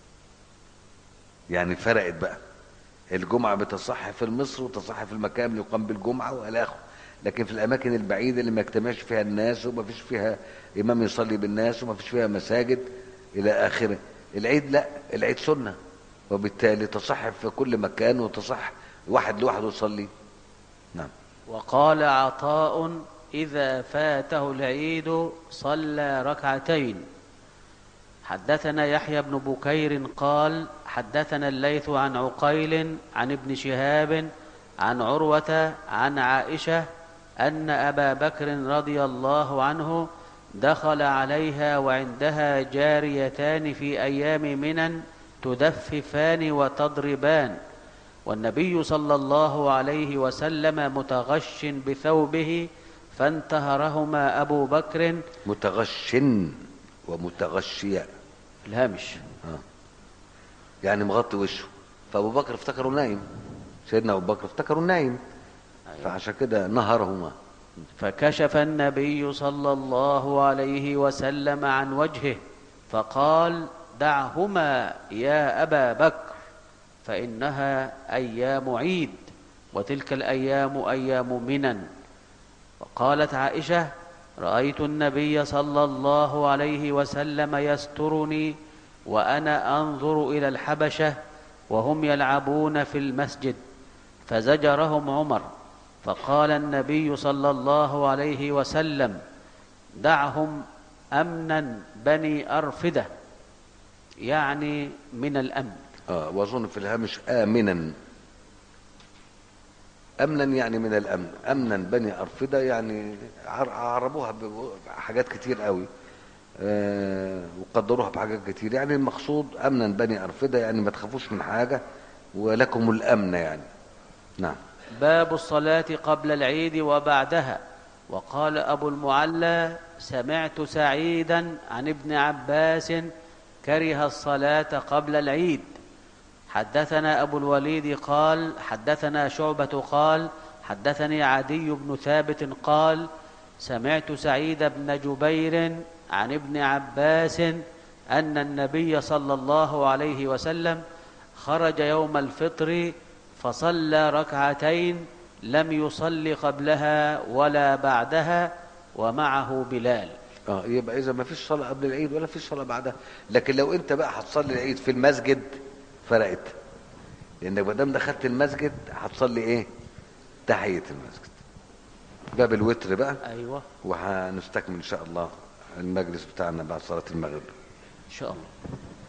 Speaker 2: يعني فرقت بقى الجمعة بتصح في مصر وتصح في المكان اللي يقام بالجمعة وإلى آخره لكن في الأماكن البعيدة اللي ما يجتمعش فيها الناس وما فيش فيها إمام يصلي بالناس وما فيش فيها مساجد إلى آخره العيد لا العيد سنة وبالتالي تصح في كل مكان وتصح واحد لوحده يصلي نعم
Speaker 1: وقال عطاء إذا فاته العيد صلى ركعتين حدثنا يحيى بن بكير قال حدثنا الليث عن عقيل عن ابن شهاب عن عروة عن عائشة أن أبا بكر رضي الله عنه دخل عليها وعندها جاريتان في أيام منى تدففان وتضربان والنبي صلى الله عليه وسلم متغش بثوبه فانتهرهما أبو بكر
Speaker 2: متغش ومتغشية
Speaker 1: الهامش
Speaker 2: آه. يعني مغطي وشه فابو بكر افتكره نايم سيدنا ابو بكر افتكره نايم فعشان كده نهرهما
Speaker 1: فكشف النبي صلى الله عليه وسلم عن وجهه فقال دعهما يا ابا بكر فانها ايام عيد وتلك الايام ايام منن وقالت عائشه رايت النبي صلى الله عليه وسلم يسترني وانا انظر الى الحبشه وهم يلعبون في المسجد فزجرهم عمر فقال النبي صلى الله عليه وسلم دعهم امنا بني ارفده يعني من الامن
Speaker 2: اه واظن في الهامش امنا امنا يعني من الامن امنا بني ارفده يعني عر- عربوها بحاجات كتير قوي آه وقدروها بحاجات كتير يعني المقصود امنا بني ارفده يعني ما تخافوش من حاجه ولكم الامن يعني نعم
Speaker 1: باب الصلاة قبل العيد وبعدها وقال أبو المعلى سمعت سعيدا عن ابن عباس كره الصلاة قبل العيد حدثنا أبو الوليد قال حدثنا شعبة قال حدثني عدي بن ثابت قال سمعت سعيد بن جبير عن ابن عباس أن النبي صلى الله عليه وسلم خرج يوم الفطر فصلى ركعتين لم يصل قبلها ولا بعدها ومعه بلال
Speaker 2: اه يبقى اذا ما فيش صلاه قبل العيد ولا فيش صلاه بعدها لكن لو انت بقى هتصلي العيد في المسجد فرقت لانك ما دام دخلت المسجد هتصلي ايه تحيه المسجد باب الوتر بقى
Speaker 1: أيوة
Speaker 2: وهنستكمل ان شاء الله المجلس بتاعنا بعد صلاه المغرب
Speaker 1: إن شاء الله